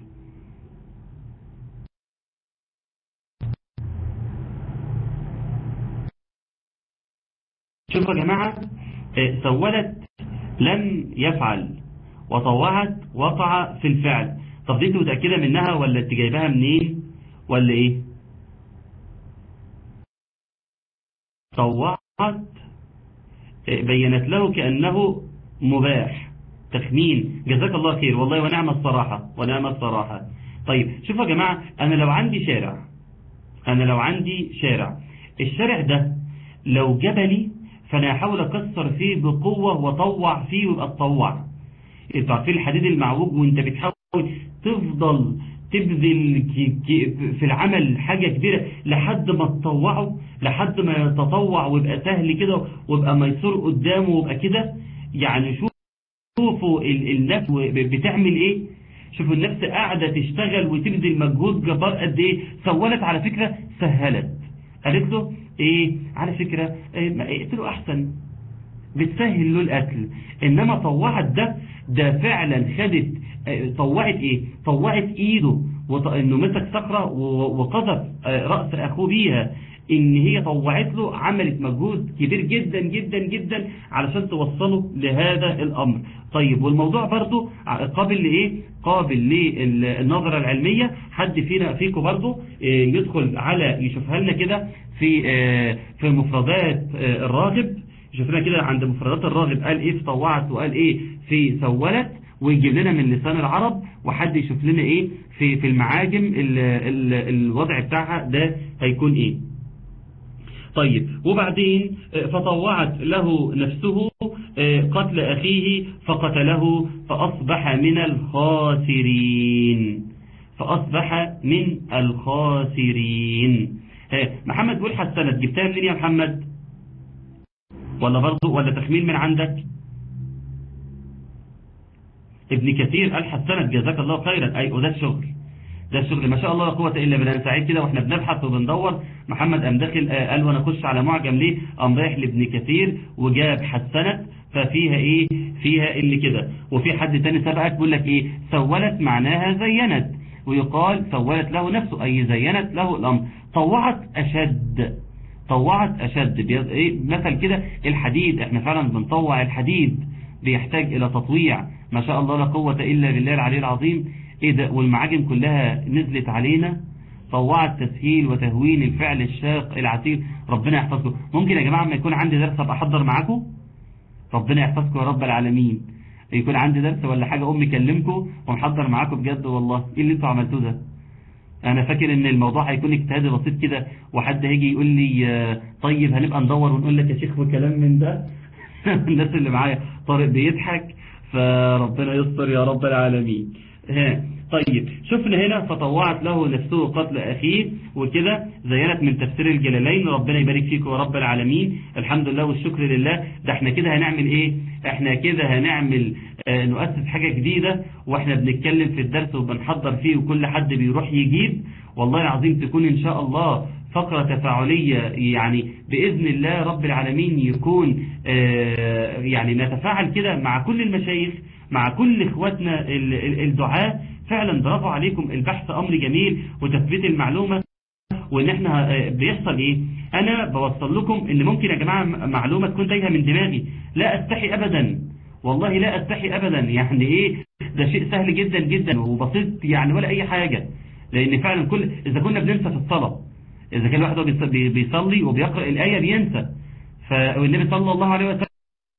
شوفوا يا جماعة آه، سولت لم يفعل وطوعت وقع في الفعل طب دي انت متأكدة منها ولا انت جايباها منين ولا ايه طوعت بينت له كأنه مباح تخمين جزاك الله خير والله ونعم الصراحة ونعم الصراحة طيب شوفوا يا جماعة أنا لو عندي شارع أنا لو عندي شارع الشارع ده لو جبلي فأنا هحاول أكسر فيه بقوة وطوع فيه ويبقى تطوع انتوا عارفين الحديد المعوج وانت بتحاول تفضل تبذل في العمل حاجة كبيرة لحد ما تطوعه لحد ما يتطوع ويبقى سهل كده ويبقى ميسور قدامه ويبقى كده يعني شوفوا النفس بتعمل ايه شوفوا النفس قاعدة تشتغل وتبذل مجهود جبار قد ايه سولت على فكرة سهلت قالت له ايه على فكرة ايه اقتله احسن بتسهل له القتل انما طوعت ده ده فعلا خدت طوعت ايه طوعت ايده انه مسك صخرة وقذف رأس اخوه بيها ان هي طوعت له عملت مجهود كبير جدا جدا جدا علشان توصله لهذا الامر طيب والموضوع برضو قابل لايه قابل للنظرة العلمية حد فينا فيكم برضو يدخل على يشوفها لنا كده في في مفردات الراغب شوفنا كده عند مفردات الراغب قال ايه في طوعت وقال ايه في سولت ويجيب لنا من لسان العرب وحد يشوف لنا ايه في في المعاجم ال ال الوضع بتاعها ده هيكون ايه طيب وبعدين فطوعت له نفسه قتل أخيه فقتله فأصبح من الخاسرين فأصبح من الخاسرين محمد بيقول حسنت جبتها منين يا محمد ولا برضه ولا تخمين من عندك ابن كثير قال حسنت جزاك الله خيرا أي وده الشغل ده الشغل ما شاء الله لا قوه الا بالله سعيد كده واحنا بنبحث وبندور محمد قام داخل قال وانا اخش على معجم ليه قام رايح لابن كثير وجاب حسنت ففيها ايه فيها اللي كده وفي حد تاني سبقك بيقول لك ايه سولت معناها زينت ويقال سولت له نفسه اي زينت له الامر طوعت اشد طوعت اشد ايه مثل كده الحديد احنا فعلا بنطوع الحديد بيحتاج الى تطويع ما شاء الله لا قوه الا بالله العلي العظيم ايه ده والمعاجم كلها نزلت علينا طوعت تسهيل وتهوين الفعل الشاق العتيق ربنا يحفظكم ممكن يا جماعة ما يكون عندي درس ابقى احضر معاكم ربنا يحفظكم يا رب العالمين يكون عندي درس ولا حاجة امي كلمكم ومحضر معاكم بجد والله ايه اللي انتوا عملتوه ده انا فاكر ان الموضوع هيكون اجتهادي بسيط كده وحد هيجي يقول لي طيب هنبقى ندور ونقول لك يا شيخ وكلام من ده الناس اللي معايا طارق بيضحك فربنا يستر يا رب العالمين ها طيب شفنا هنا فطوعت له نفسه قتل أخيه وكده زينت من تفسير الجلالين ربنا يبارك فيكم يا رب العالمين الحمد لله والشكر لله ده احنا كده هنعمل ايه احنا كده هنعمل اه نؤسس حاجة جديدة واحنا بنتكلم في الدرس وبنحضر فيه وكل حد بيروح يجيب والله العظيم تكون ان شاء الله فقرة تفاعلية يعني بإذن الله رب العالمين يكون اه يعني نتفاعل كده مع كل المشايخ مع كل اخواتنا الدعاء فعلا برافو عليكم البحث امر جميل وتثبيت المعلومة وان احنا بيحصل ايه انا بوصل لكم ان ممكن يا جماعة معلومة تكون تايهة من دماغي لا استحي ابدا والله لا استحي ابدا يعني ايه ده شيء سهل جدا جدا وبسيط يعني ولا اي حاجة لان فعلا كل اذا كنا بننسى في الصلاة اذا كان الواحد بيصلي وبيقرأ الاية بينسى فالنبي صلى الله عليه وسلم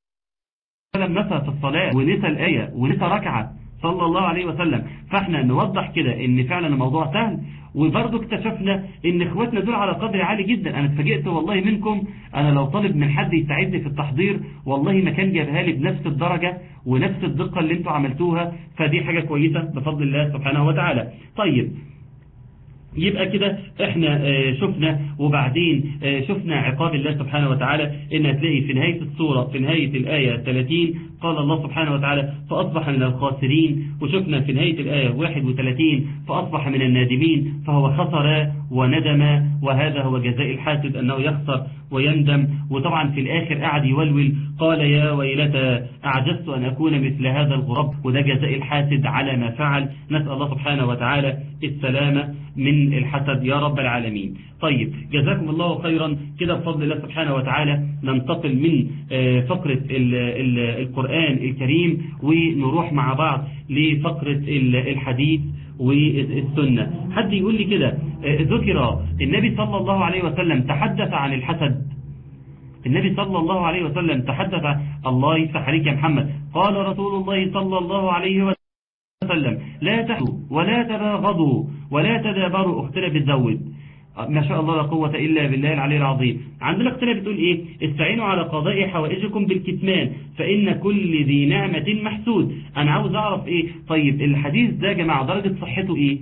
نسى في الصلاة ونسى الآية ونسى ركعة صلى الله عليه وسلم فاحنا نوضح كده ان فعلا الموضوع سهل وبرضه اكتشفنا ان اخواتنا دول على قدر عالي جدا انا اتفاجئت والله منكم انا لو طالب من حد يساعدني في التحضير والله ما كان جابها لي بنفس الدرجة ونفس الدقة اللي انتوا عملتوها فدي حاجة كويسة بفضل الله سبحانه وتعالى طيب يبقى كده احنا شفنا وبعدين شفنا عقاب الله سبحانه وتعالى ان هتلاقي في نهاية السورة في نهاية الآية 30 قال الله سبحانه وتعالى فأصبح من الخاسرين وشفنا في نهاية الآية 31 فأصبح من النادمين فهو خسر وندم وهذا هو جزاء الحاسد أنه يخسر ويندم وطبعا في الآخر قعد يولول قال يا ويلتى أعجزت أن أكون مثل هذا الغراب وده جزاء الحاسد على ما فعل نسأل الله سبحانه وتعالى السلامة من الحسد يا رب العالمين طيب جزاكم الله خيرا كده بفضل الله سبحانه وتعالى ننتقل من فقرة القرآن الكريم ونروح مع بعض لفقرة الحديث والسنة حد يقول لي كده ذكر النبي صلى الله عليه وسلم تحدث عن الحسد النبي صلى الله عليه وسلم تحدث الله يفتح عليك يا محمد قال رسول الله صلى الله عليه وسلم لا تحدوا ولا تباغضوا ولا تدابروا اختنا بتزود ما شاء الله لا قوة إلا بالله العلي العظيم عندنا اختنا بتقول إيه استعينوا على قضاء حوائجكم بالكتمان فإن كل ذي نعمة محسود أنا عاوز أعرف إيه طيب الحديث ده يا جماعة درجة صحته إيه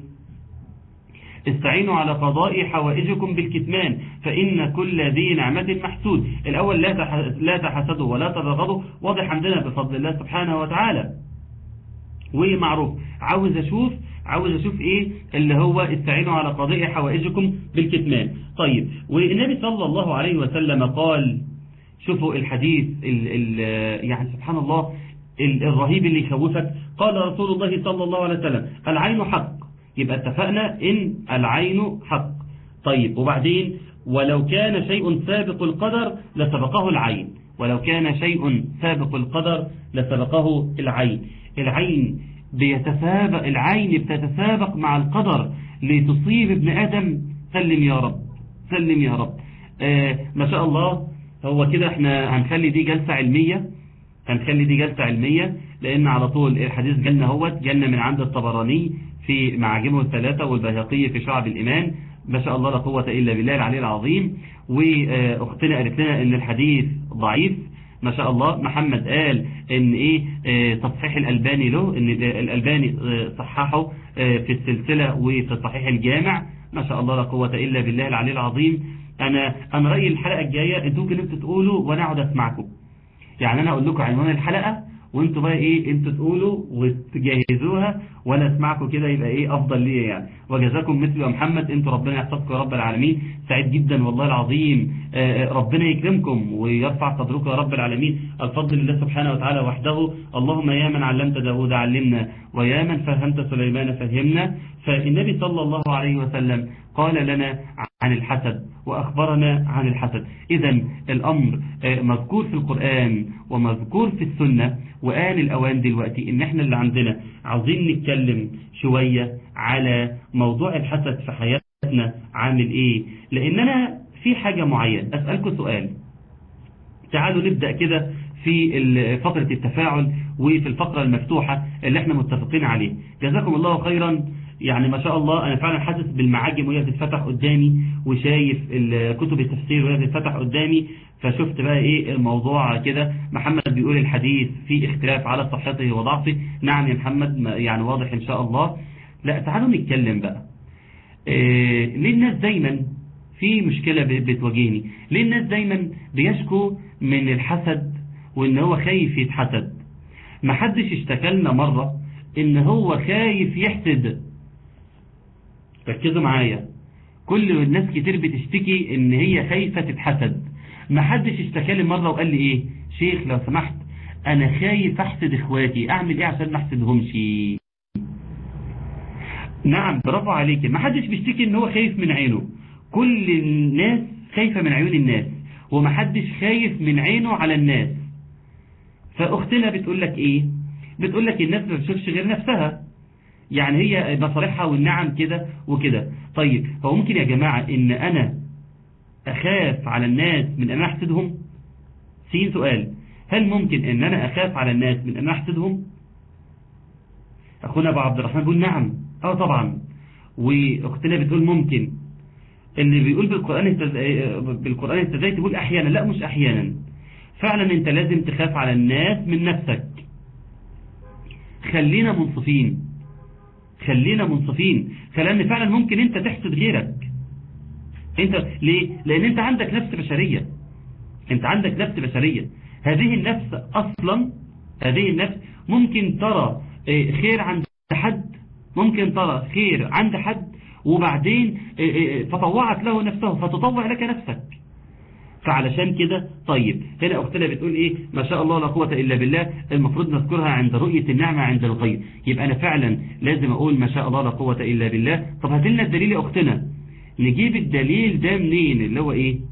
استعينوا على قضاء حوائجكم بالكتمان فإن كل ذي نعمة محسود الأول لا لا تحسدوا ولا تبغضوا واضح عندنا بفضل الله سبحانه وتعالى ومعروف عاوز أشوف عاوز أشوف إيه اللي هو استعينوا على قضاء حوائجكم بالكتمان طيب والنبي صلى الله عليه وسلم قال شوفوا الحديث ال ال يعني سبحان الله الرهيب اللي يخوفك قال رسول الله صلى الله عليه وسلم العين حق يبقى اتفقنا ان العين حق طيب وبعدين ولو كان شيء سابق القدر لسبقه العين ولو كان شيء سابق القدر لسبقه العين العين بيتسابق العين بتتسابق مع القدر لتصيب ابن آدم سلم يا رب سلم يا رب آه ما شاء الله هو كده احنا هنخلي دي جلسة علمية هنخلي دي جلسة علمية لان على طول الحديث جالنا هوت جالنا من عند الطبراني في معاجمه الثلاثة والبيهقي في شعب الإيمان ما شاء الله لا قوة إلا بالله العلي العظيم وأختنا قالت لنا إن الحديث ضعيف ما شاء الله محمد قال إن إيه اه تصحيح الألباني له إن الألباني صححه اه في السلسلة وفي صحيح الجامع ما شاء الله لا قوة إلا بالله العلي العظيم أنا أنا رأيي الحلقة الجاية أنتوا ممكن أنتوا تقولوا وأنا أقعد أسمعكم يعني أنا أقول لكم عنوان الحلقة وانتوا بقى ايه انتوا تقولوا وتجهزوها وانا اسمعكم كده يبقى ايه افضل ليا يعني وجزاكم مثل يا محمد انتوا ربنا يحفظكم يا رب العالمين سعيد جدا والله العظيم آه ربنا يكرمكم ويرفع قدركم يا رب العالمين الفضل لله سبحانه وتعالى وحده اللهم يا من علمت داود علمنا ويا من فهمت سليمان فهمنا فالنبي صلى الله عليه وسلم قال لنا عن الحسد وأخبرنا عن الحسد إذا الأمر مذكور في القرآن ومذكور في السنة وآن الأوان دلوقتي إن احنا اللي عندنا عاوزين نتكلم شوية على موضوع الحسد في حياتنا عامل إيه لأننا في حاجة معينة أسألكم سؤال تعالوا نبدأ كده في فقرة التفاعل وفي الفقرة المفتوحة اللي احنا متفقين عليه جزاكم الله خيرا يعني ما شاء الله أنا فعلا حاسس بالمعاجم وهي بتتفتح قدامي وشايف كتب التفسير وهي بتتفتح قدامي فشفت بقى إيه الموضوع كده محمد بيقول الحديث في اختلاف على صحته وضعفه نعم يا محمد يعني واضح إن شاء الله لا تعالوا نتكلم بقى إيه ليه الناس دايما في مشكلة بتواجهني ليه الناس دايما بيشكوا من الحسد وإن هو خايف يتحسد محدش اشتكلنا مرة إن هو خايف يحسد ركزوا معايا كل الناس كتير بتشتكي ان هي خايفة تتحسد ما حدش اشتكى لي مرة وقال لي ايه شيخ لو سمحت انا خايف احسد اخواتي اعمل ايه عشان ما احسدهمش نعم برافو عليك ما حدش بيشتكي ان هو خايف من عينه كل الناس خايفة من عيون الناس وما حدش خايف من عينه على الناس فاختنا بتقول لك ايه بتقول لك الناس ما بتشوفش غير نفسها يعني هي مصالحها والنعم كده وكده طيب هو ممكن يا جماعة ان انا اخاف على الناس من ان انا احسدهم سين سؤال هل ممكن ان انا اخاف على الناس من ان انا احسدهم اخونا ابو عبد الرحمن بيقول نعم اه طبعا واختنا بتقول ممكن اللي بيقول بالقرآن بالقرآن استزاي تقول احيانا لا مش احيانا فعلا انت لازم تخاف على الناس من نفسك خلينا منصفين خلينا منصفين فلان فعلا ممكن انت تحسد غيرك انت ليه لان انت عندك نفس بشرية انت عندك نفس بشرية هذه النفس اصلا هذه النفس ممكن ترى خير عند حد ممكن ترى خير عند حد وبعدين فطوعت له نفسه فتطوع لك نفسك فعلشان كده طيب هنا أختنا بتقول إيه ما شاء الله لا قوة إلا بالله المفروض نذكرها عند رؤية النعمة عند الغير يبقى أنا فعلا لازم أقول ما شاء الله لا قوة إلا بالله طب هات لنا الدليل يا أختنا نجيب الدليل ده منين اللي هو إيه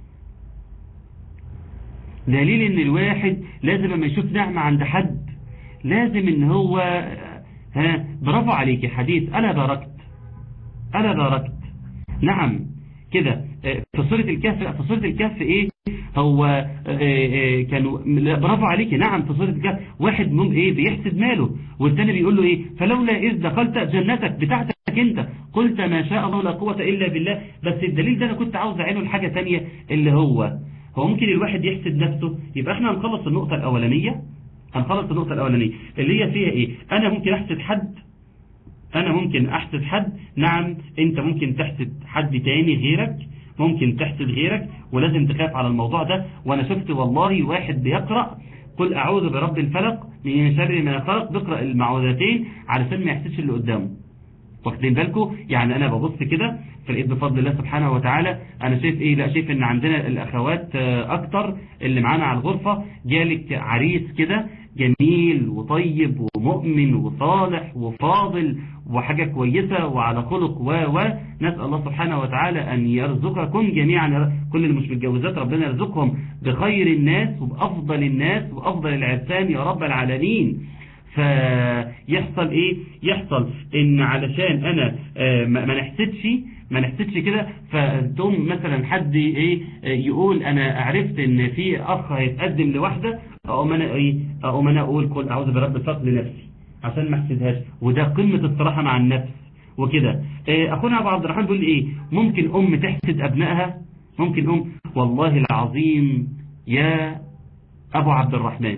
دليل إن الواحد لازم أما يشوف نعمة عند حد لازم إن هو ها برافو عليك حديث أنا باركت أنا باركت نعم كده في سورة الكهف في سورة الكهف ايه هو كانوا برافو عليك نعم في سورة الكهف واحد مم ايه بيحسد ماله والتاني بيقول له ايه فلولا اذ دخلت جنتك بتاعتك انت قلت ما شاء الله لا قوة الا بالله بس الدليل ده انا كنت عاوز اعينه لحاجة تانية اللي هو هو ممكن الواحد يحسد نفسه يبقى احنا هنخلص النقطة الاولانية هنخلص النقطة الاولانية اللي هي فيها ايه انا ممكن احسد حد انا ممكن احسد حد نعم انت ممكن تحسد حد تاني غيرك ممكن تحسد غيرك ولازم تخاف على الموضوع ده وانا شفت والله واحد بيقرأ قل اعوذ برب الفلق من شر ما خلق بيقرأ المعوذتين علشان ما يحسدش اللي قدامه واخدين بالكم يعني انا ببص كده في الايد بفضل الله سبحانه وتعالى انا شايف ايه لا شايف ان عندنا الاخوات اكتر اللي معانا على الغرفة جالك عريس كده جميل وطيب ومؤمن وصالح وفاضل وحاجة كويسة وعلى خلق و و نسأل الله سبحانه وتعالى أن يرزقكم جميعا كل اللي مش متجوزات ربنا يرزقهم بخير الناس وبأفضل الناس وأفضل العرسان يا رب العالمين فيحصل ايه يحصل ان علشان انا ما نحسدش ما نحسدش كده فتقوم مثلا حد ايه يقول انا عرفت ان في اخ هيتقدم لواحده اقوم انا ايه اقوم انا اقول قل اعوذ برب الفضل لنفسي عشان ما احسدهاش وده قمه الصراحه مع النفس وكده إيه اخونا ابو عبد الرحمن بيقول لي ايه ممكن ام تحسد ابنائها ممكن ام والله العظيم يا ابو عبد الرحمن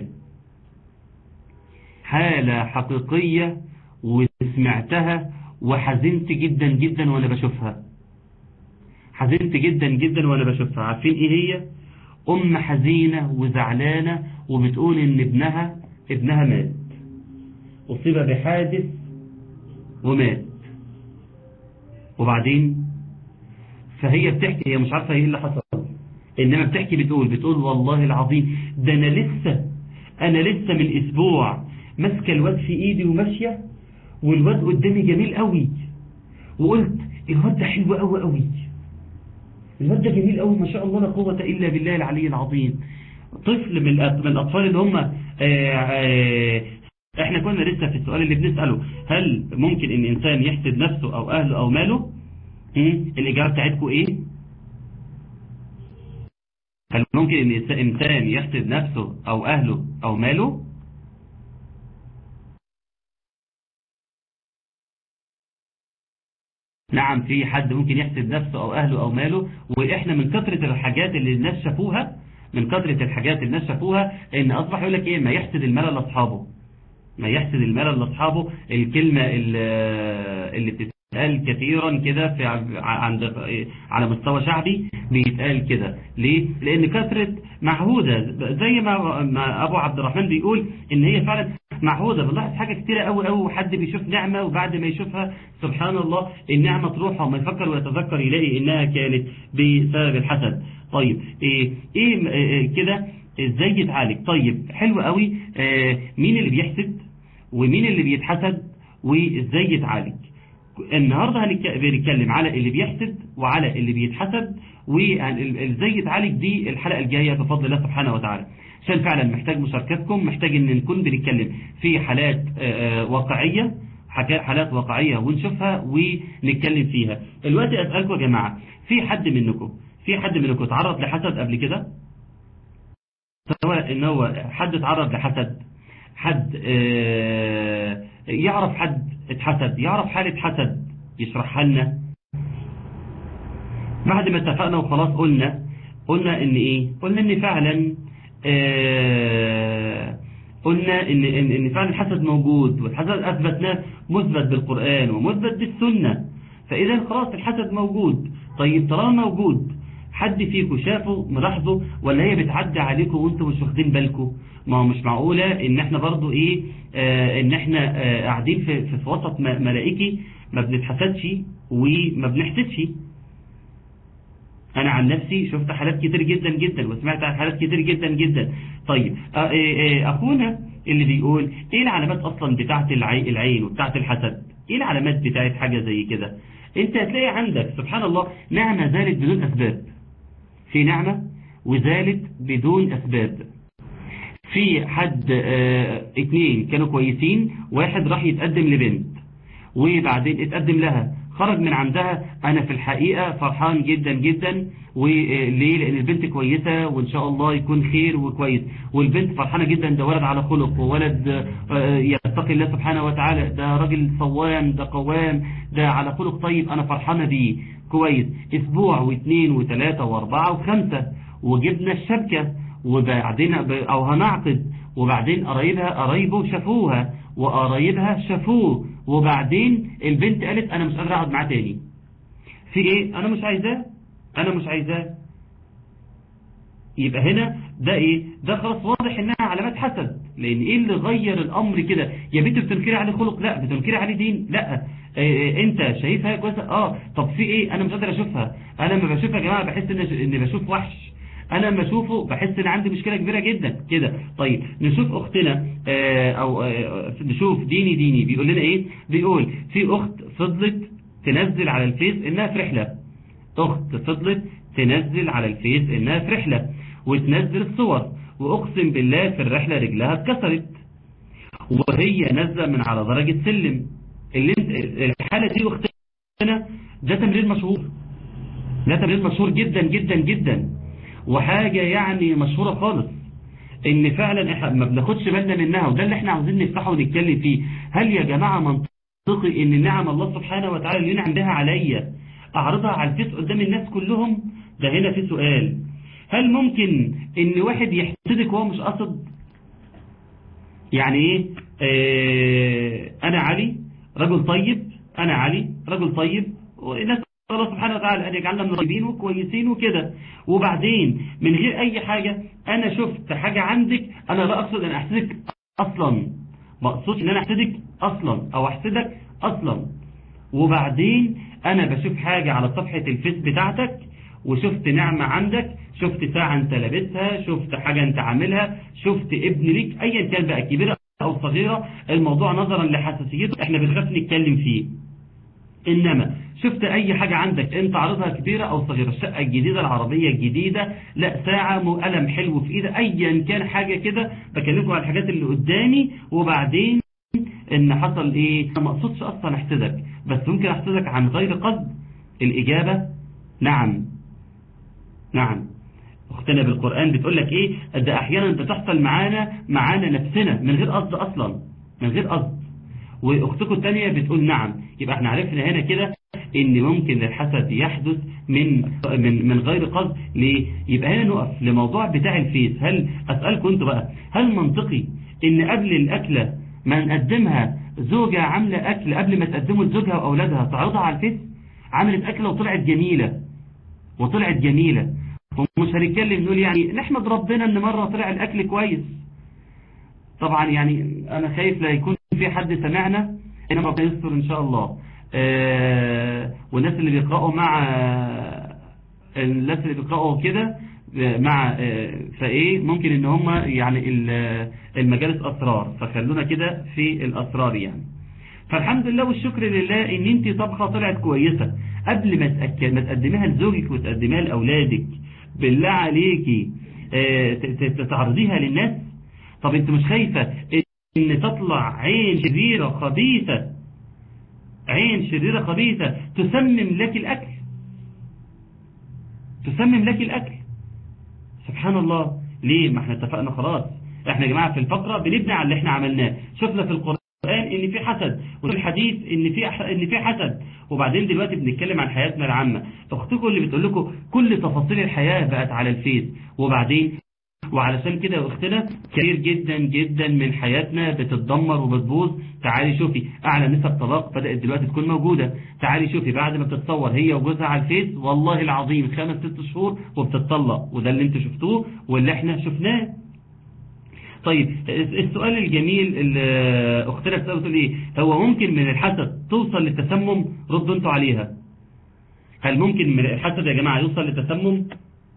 حالة حقيقية وسمعتها وحزنت جدا جدا وانا بشوفها حزنت جدا جدا وانا بشوفها عارفين ايه هي ام حزينة وزعلانة وبتقول ان ابنها ابنها مات اصيب بحادث ومات وبعدين فهي بتحكي هي مش عارفة ايه اللي حصل انما بتحكي بتقول بتقول والله العظيم ده انا لسه انا لسه من اسبوع ماسكه الواد في ايدي وماشيه والواد قدامي جميل قوي وقلت الواد ده حلو قوي قوي الواد ده جميل قوي ما شاء الله لا قوه الا بالله العلي العظيم طفل من من الاطفال اللي هم احنا كنا لسه في السؤال اللي بنساله هل ممكن ان انسان يحسد نفسه او اهله او ماله الاجابه بتاعتكم ايه هل ممكن ان انسان يحسد نفسه او اهله او ماله نعم في حد ممكن يحسد نفسه او اهله او ماله واحنا من كثرة الحاجات اللي الناس شافوها من كثرة الحاجات اللي الناس شافوها ان اصبح يقول لك ايه ما يحسد المال لاصحابه ما يحسد المال لاصحابه الكلمة اللي بتتقال كثيرا كده في عند على مستوى شعبي بيتقال كده ليه لان كثرة معهودة زي ما, ما ابو عبد الرحمن بيقول ان هي فعلا معهودة بنلاحظ حاجة كتيرة قوي قوي وحد بيشوف نعمة وبعد ما يشوفها سبحان الله النعمة تروح وما يفكر ويتذكر يلاقي انها كانت بسبب الحسد طيب ايه, إيه, إيه كده ازاي يتعالج طيب حلو قوي آه مين اللي بيحسد ومين اللي بيتحسد وازاي يتعالج النهاردة هنتكلم على اللي بيحسد وعلى اللي بيتحسد وازاي يتعالج دي الحلقة الجاية بفضل الله سبحانه وتعالى عشان فعلا محتاج مشاركتكم محتاج ان نكون بنتكلم في حالات واقعية حالات واقعية ونشوفها ونتكلم فيها دلوقتي اسألكم يا جماعة في حد منكم في حد منكم تعرض لحسد قبل كده سواء ان هو حد تعرض لحسد حد يعرف حد اتحسد يعرف حالة حسد يشرحها لنا بعد ما اتفقنا وخلاص قلنا قلنا ان ايه قلنا ان فعلا آه قلنا ان, إن, إن فعلا الحسد موجود والحسد اثبتناه مثبت بالقرآن ومثبت بالسنة فاذا خلاص الحسد موجود طيب طالما موجود حد فيكم شافه ملاحظه ولا هي بتعدي عليكم وانتم مش واخدين بالكم ما هو مش معقولة ان احنا برضو ايه آه ان احنا آه قاعدين في, في, في وسط ملائكي ما بنتحسدش وما بنحسدش انا عن نفسي شفت حالات كتير جدا جدا وسمعت عن حالات كتير جدا جدا طيب اخونا اللي بيقول ايه العلامات اصلا بتاعت العين وبتاعت الحسد ايه العلامات بتاعت حاجة زي كده انت هتلاقي عندك سبحان الله نعمة زالت بدون اسباب في نعمة وزالت بدون اسباب في حد اه اتنين كانوا كويسين واحد راح يتقدم لبنت وبعدين اتقدم لها خرج من عندها انا في الحقيقة فرحان جدا جدا وليه لان البنت كويسة وان شاء الله يكون خير وكويس والبنت فرحانة جدا ده ولد على خلق وولد يتقي الله سبحانه وتعالى ده راجل صوام ده قوام ده على خلق طيب انا فرحانة بيه كويس اسبوع واثنين وثلاثة واربعة وخمسة وجبنا الشبكة وبعدين او هنعقد وبعدين قرايبها قرايبه شافوها وقرايبها شافوه وبعدين البنت قالت انا مش قادره اقعد معاه تاني في ايه انا مش عايزاه انا مش عايزاه يبقى هنا ده ايه ده خلاص واضح انها علامات حسد لان ايه اللي غير الامر كده يا بنت بتنكري عليه خلق لا بتنكري عليه دين لا إيه انت شايفها كويسه اه طب في ايه انا مش قادر اشوفها انا لما بشوفها يا جماعه بحس ان اني بشوف وحش انا لما اشوفه بحس ان عندي مشكلة كبيرة جدا كده طيب نشوف اختنا آه او آه نشوف ديني ديني بيقول لنا ايه بيقول في اخت فضلت تنزل على الفيس انها في رحلة اخت فضلت تنزل على الفيس انها في رحلة وتنزل الصور واقسم بالله في الرحلة رجلها اتكسرت وهي نازله من على درجة سلم اللي انت الحالة دي اختنا ده تمرين مشهور ده تمرين مشهور جدا جدا جدا وحاجة يعني مشهورة خالص ان فعلا احنا ما بناخدش بالنا منها وده اللي احنا عاوزين نفتحه ونتكلم فيه هل يا جماعة منطقي ان نعم الله سبحانه وتعالى اللي ينعم بها عليا اعرضها على الفيس قدام الناس كلهم ده هنا في سؤال هل ممكن ان واحد يحسدك وهو مش قصد يعني ايه اه انا علي رجل طيب انا علي رجل طيب والناس الله سبحانه وتعالى أن يجعلنا من الطيبين وكويسين وكده وبعدين من غير أي حاجة أنا شفت حاجة عندك أنا لا أقصد أن أحسدك أصلا ما أقصدش أن أنا أحسدك أصلا أو أحسدك أصلا وبعدين أنا بشوف حاجة على صفحة الفيس بتاعتك وشفت نعمة عندك شفت ساعة أنت لابسها شفت حاجة أنت عاملها شفت ابن ليك أيا كان بقى كبيرة أو صغيرة الموضوع نظرا لحساسيته احنا بنخاف نتكلم فيه إنما شفت أي حاجة عندك أنت عارضها كبيرة أو صغيرة الشقة الجديدة العربية الجديدة لا ساعة قلم حلو في إيدة أيا كان حاجة كده بكلمكم على الحاجات اللي قدامي وبعدين إن حصل إيه أنا ما أقصدش أصلا أحسدك بس ممكن أحسدك عن غير قصد الإجابة نعم نعم أختنا بالقرآن بتقول لك إيه ده أحيانا بتحصل معانا معانا نفسنا من غير قصد أصلا من غير قصد واختكم الثانية بتقول نعم يبقى احنا عرفنا هنا كده ان ممكن الحسد يحدث من من من غير قصد ليه يبقى هنا نقف لموضوع بتاع الفيس هل اسالكم انتوا بقى هل منطقي ان قبل الاكله ما نقدمها زوجة عاملة اكل قبل ما تقدمه لزوجها واولادها تعرضها على الفيس عملت اكله وطلعت جميلة وطلعت جميلة ومش هنتكلم نقول يعني نحمد ربنا ان مرة طلع الاكل كويس طبعا يعني انا خايف لا يكون في حد سمعنا انما ربنا يستر ان شاء الله آه والناس اللي بيقرأوا مع الناس اللي بيقرأوا كده مع آه فايه ممكن ان هم يعني المجالس اسرار فخلونا كده في الاسرار يعني فالحمد لله والشكر لله ان انت طبخه طلعت كويسه قبل ما تأكد ما تقدميها لزوجك وتقدميها لاولادك بالله عليكي آه تعرضيها للناس طب انت مش خايفه ان تطلع عين شريره خبيثه عين شريرة خبيثة تسمم لك الأكل تسمم لك الأكل سبحان الله ليه ما احنا اتفقنا خلاص احنا يا جماعة في الفقرة بنبني على اللي احنا عملناه شفنا في القرآن ان في حسد وفي الحديث ان في ان في حسد وبعدين دلوقتي بنتكلم عن حياتنا العامة اختكم اللي بتقول لكم كل تفاصيل الحياة بقت على الفيس وبعدين وعلشان كده يا اختنا كثير جدا جدا من حياتنا بتتدمر وبتبوظ تعالي شوفي اعلى نسب طلاق بدأت دلوقتي تكون موجودة تعالي شوفي بعد ما بتتصور هي وجوزها على الفيس والله العظيم خمس ست شهور وبتتطلق وده اللي انتوا شفتوه واللي احنا شفناه طيب السؤال الجميل اللي اختنا بتقول بتقول ايه هو ممكن من الحسد توصل للتسمم ردوا انتوا عليها هل ممكن من الحسد يا جماعة يوصل للتسمم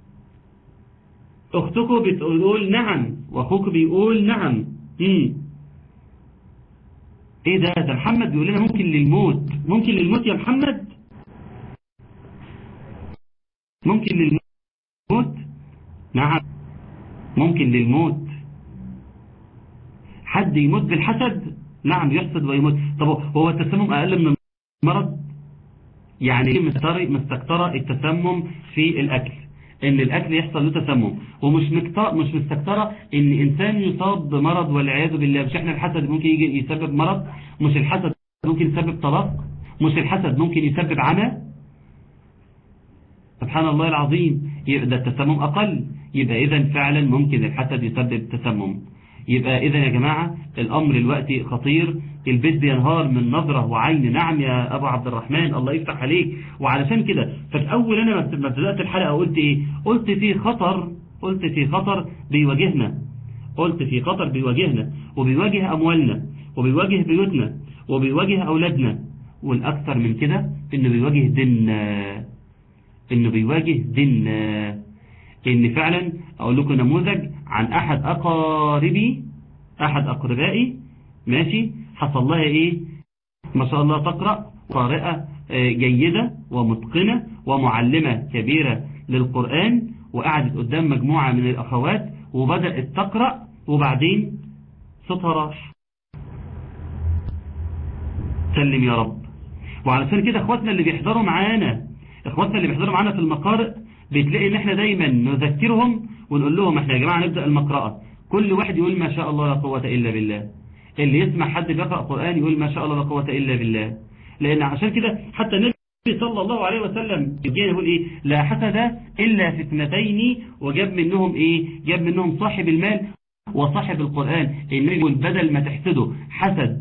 اختكم بتقول نعم واخوك بيقول نعم امم ايه ده ده محمد بيقول لنا ممكن للموت ممكن للموت يا محمد ممكن للموت نعم ممكن للموت حد يموت بالحسد نعم يحسد ويموت طب هو التسمم اقل من المرض يعني مستكترة التسمم في الأكل ان الاكل يحصل له تسمم ومش مكتر مش مستكتره ان انسان يصاب بمرض والعياذ بالله مش احنا الحسد ممكن يجي يسبب مرض مش الحسد ممكن يسبب طلاق مش الحسد ممكن يسبب عمى سبحان الله العظيم يبقى ده التسمم اقل يبقى اذا فعلا ممكن الحسد يسبب تسمم يبقى اذا يا جماعة الامر الوقت خطير البيت بينهار من نظرة وعين نعم يا ابو عبد الرحمن الله يفتح عليك وعلشان كده فالاول انا ما بدأت الحلقة قلت ايه قلت في خطر قلت في خطر بيواجهنا قلت في خطر بيواجهنا وبيواجه اموالنا وبيواجه بيوتنا وبيواجه اولادنا والاكثر من كده انه بيواجه ديننا انه بيواجه ديننا ان فعلا اقول لكم نموذج عن احد اقاربي احد اقربائي ماشي حصل لها ايه ما شاء الله تقرأ قارئة جيدة ومتقنة ومعلمة كبيرة للقرآن وقعدت قدام مجموعة من الاخوات وبدأت تقرأ وبعدين صوتها راح سلم يا رب وعلشان كده اخواتنا اللي بيحضروا معانا اخواتنا اللي بيحضروا معانا في المقارئ بتلاقي ان احنا دايما نذكرهم ونقول لهم احنا يا جماعة نبدأ المقرأة كل واحد يقول ما شاء الله لا قوة إلا بالله اللي يسمع حد بيقرأ قرآن يقول ما شاء الله لا قوة إلا بالله لأن عشان كده حتى النبي صلى الله عليه وسلم يجينا يقول ايه لا حسد إلا في اثنتين وجاب منهم ايه جاب منهم صاحب المال وصاحب القرآن النبي يقول بدل ما تحسده حسد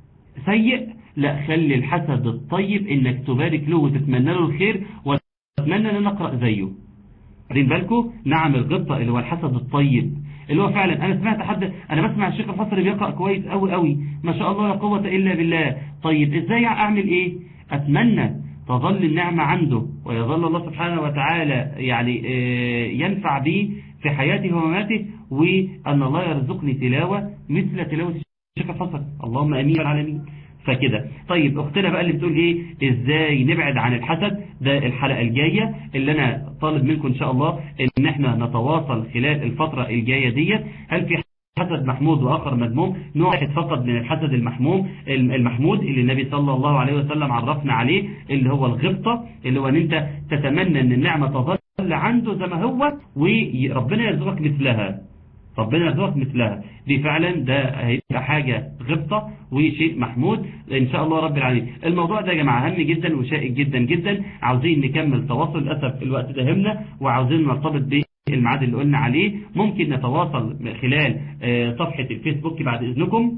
سيء لا خلي الحسد الطيب انك تبارك له وتتمنى له الخير وتتمنى ان نقرأ زيه واخدين بالكم نعم الغبطة اللي هو الحسد الطيب اللي هو فعلا انا سمعت حد انا بسمع الشيخ الحصري بيقرأ كويس قوي قوي ما شاء الله لا قوة الا بالله طيب ازاي اعمل ايه اتمنى تظل النعمة عنده ويظل الله سبحانه وتعالى يعني ينفع به في حياته ومماته وأن الله يرزقني تلاوة مثل تلاوة الشيخ الحصري اللهم أمين العالمين فكده طيب اختنا بقى اللي بتقول ايه ازاي نبعد عن الحسد ده الحلقة الجاية اللي انا طالب منكم ان شاء الله ان احنا نتواصل خلال الفترة الجاية ديت هل في حسد محمود واخر مذموم نوع واحد فقط من الحسد المحموم المحمود اللي النبي صلى الله عليه وسلم عرفنا عليه اللي هو الغبطة اللي هو ان انت تتمنى ان النعمة تظل عنده زي ما هو وربنا يرزقك مثلها ربنا يرزقك مثلها دي فعلا ده هيبقى حاجة غبطة وشيء محمود إن شاء الله رب العالمين الموضوع ده يا جماعة هام جدا وشائك جدا جدا عاوزين نكمل تواصل للأسف الوقت ده همنا وعاوزين نرتبط به الميعاد اللي قلنا عليه ممكن نتواصل خلال صفحة الفيسبوك بعد إذنكم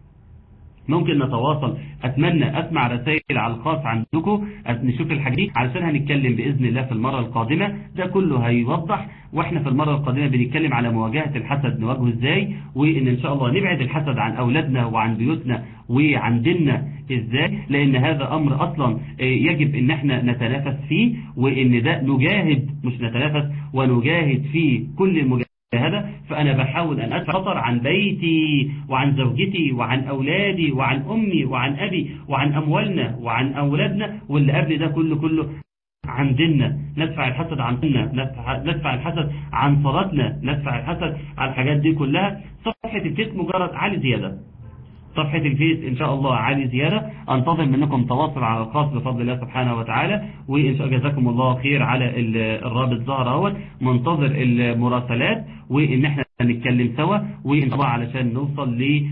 ممكن نتواصل أتمنى أسمع رسائل على الخاص عندكم نشوف الحاجة دي علشان هنتكلم بإذن الله في المرة القادمة ده كله هيوضح واحنا في المرة القادمة بنتكلم على مواجهة الحسد نواجهه ازاي وان ان شاء الله نبعد الحسد عن اولادنا وعن بيوتنا وعن ديننا ازاي لان هذا امر اصلا يجب ان احنا نتنافس فيه وان ده نجاهد مش نتنافس ونجاهد فيه كل المجاهدة هذا فأنا بحاول أن أدفع خطر عن بيتي وعن زوجتي وعن أولادي وعن أمي وعن أبي وعن أموالنا وعن أولادنا واللي قبل ده كله كله عن ديننا ندفع الحسد عن ديننا ندفع الحسد عن صلاتنا ندفع الحسد عن الحاجات دي كلها صفحة الفيس مجرد عالي زيادة صفحة الفيس إن شاء الله عالي زيادة أنتظر منكم تواصل على الخاص بفضل الله سبحانه وتعالى وإن شاء جزاكم الله خير على الرابط ظهر اهوت منتظر المراسلات وإن احنا نتكلم سوا وإن شاء الله علشان نوصل ل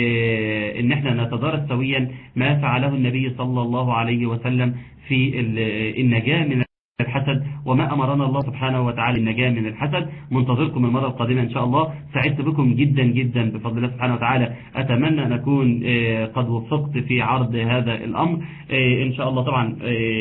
إن احنا نتدارس سويا ما فعله النبي صلى الله عليه وسلم في النجاة من الحسد وما أمرنا الله سبحانه وتعالى النجاة من الحسد منتظركم المرة القادمة إن شاء الله سعدت بكم جدا جدا بفضل الله سبحانه وتعالى أتمنى أن أكون قد وفقت في عرض هذا الأمر إن شاء الله طبعا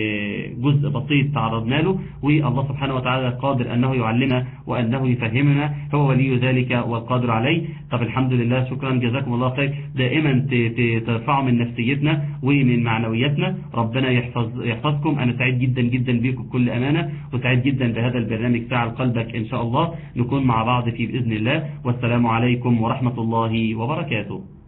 جزء بسيط تعرضنا له والله سبحانه وتعالى قادر أنه يعلمنا وأنه يفهمنا هو ولي ذلك والقادر عليه طب الحمد لله شكرا جزاكم الله خير دائما ترفعوا من نفسيتنا ومن معنوياتنا ربنا يحفظ يحفظكم أنا سعيد جدا جدا بكم كل أمانة وسعيد جدا بهذا البرنامج ساعة قلبك إن شاء الله نكون مع بعض فيه بإذن الله والسلام عليكم ورحمة الله وبركاته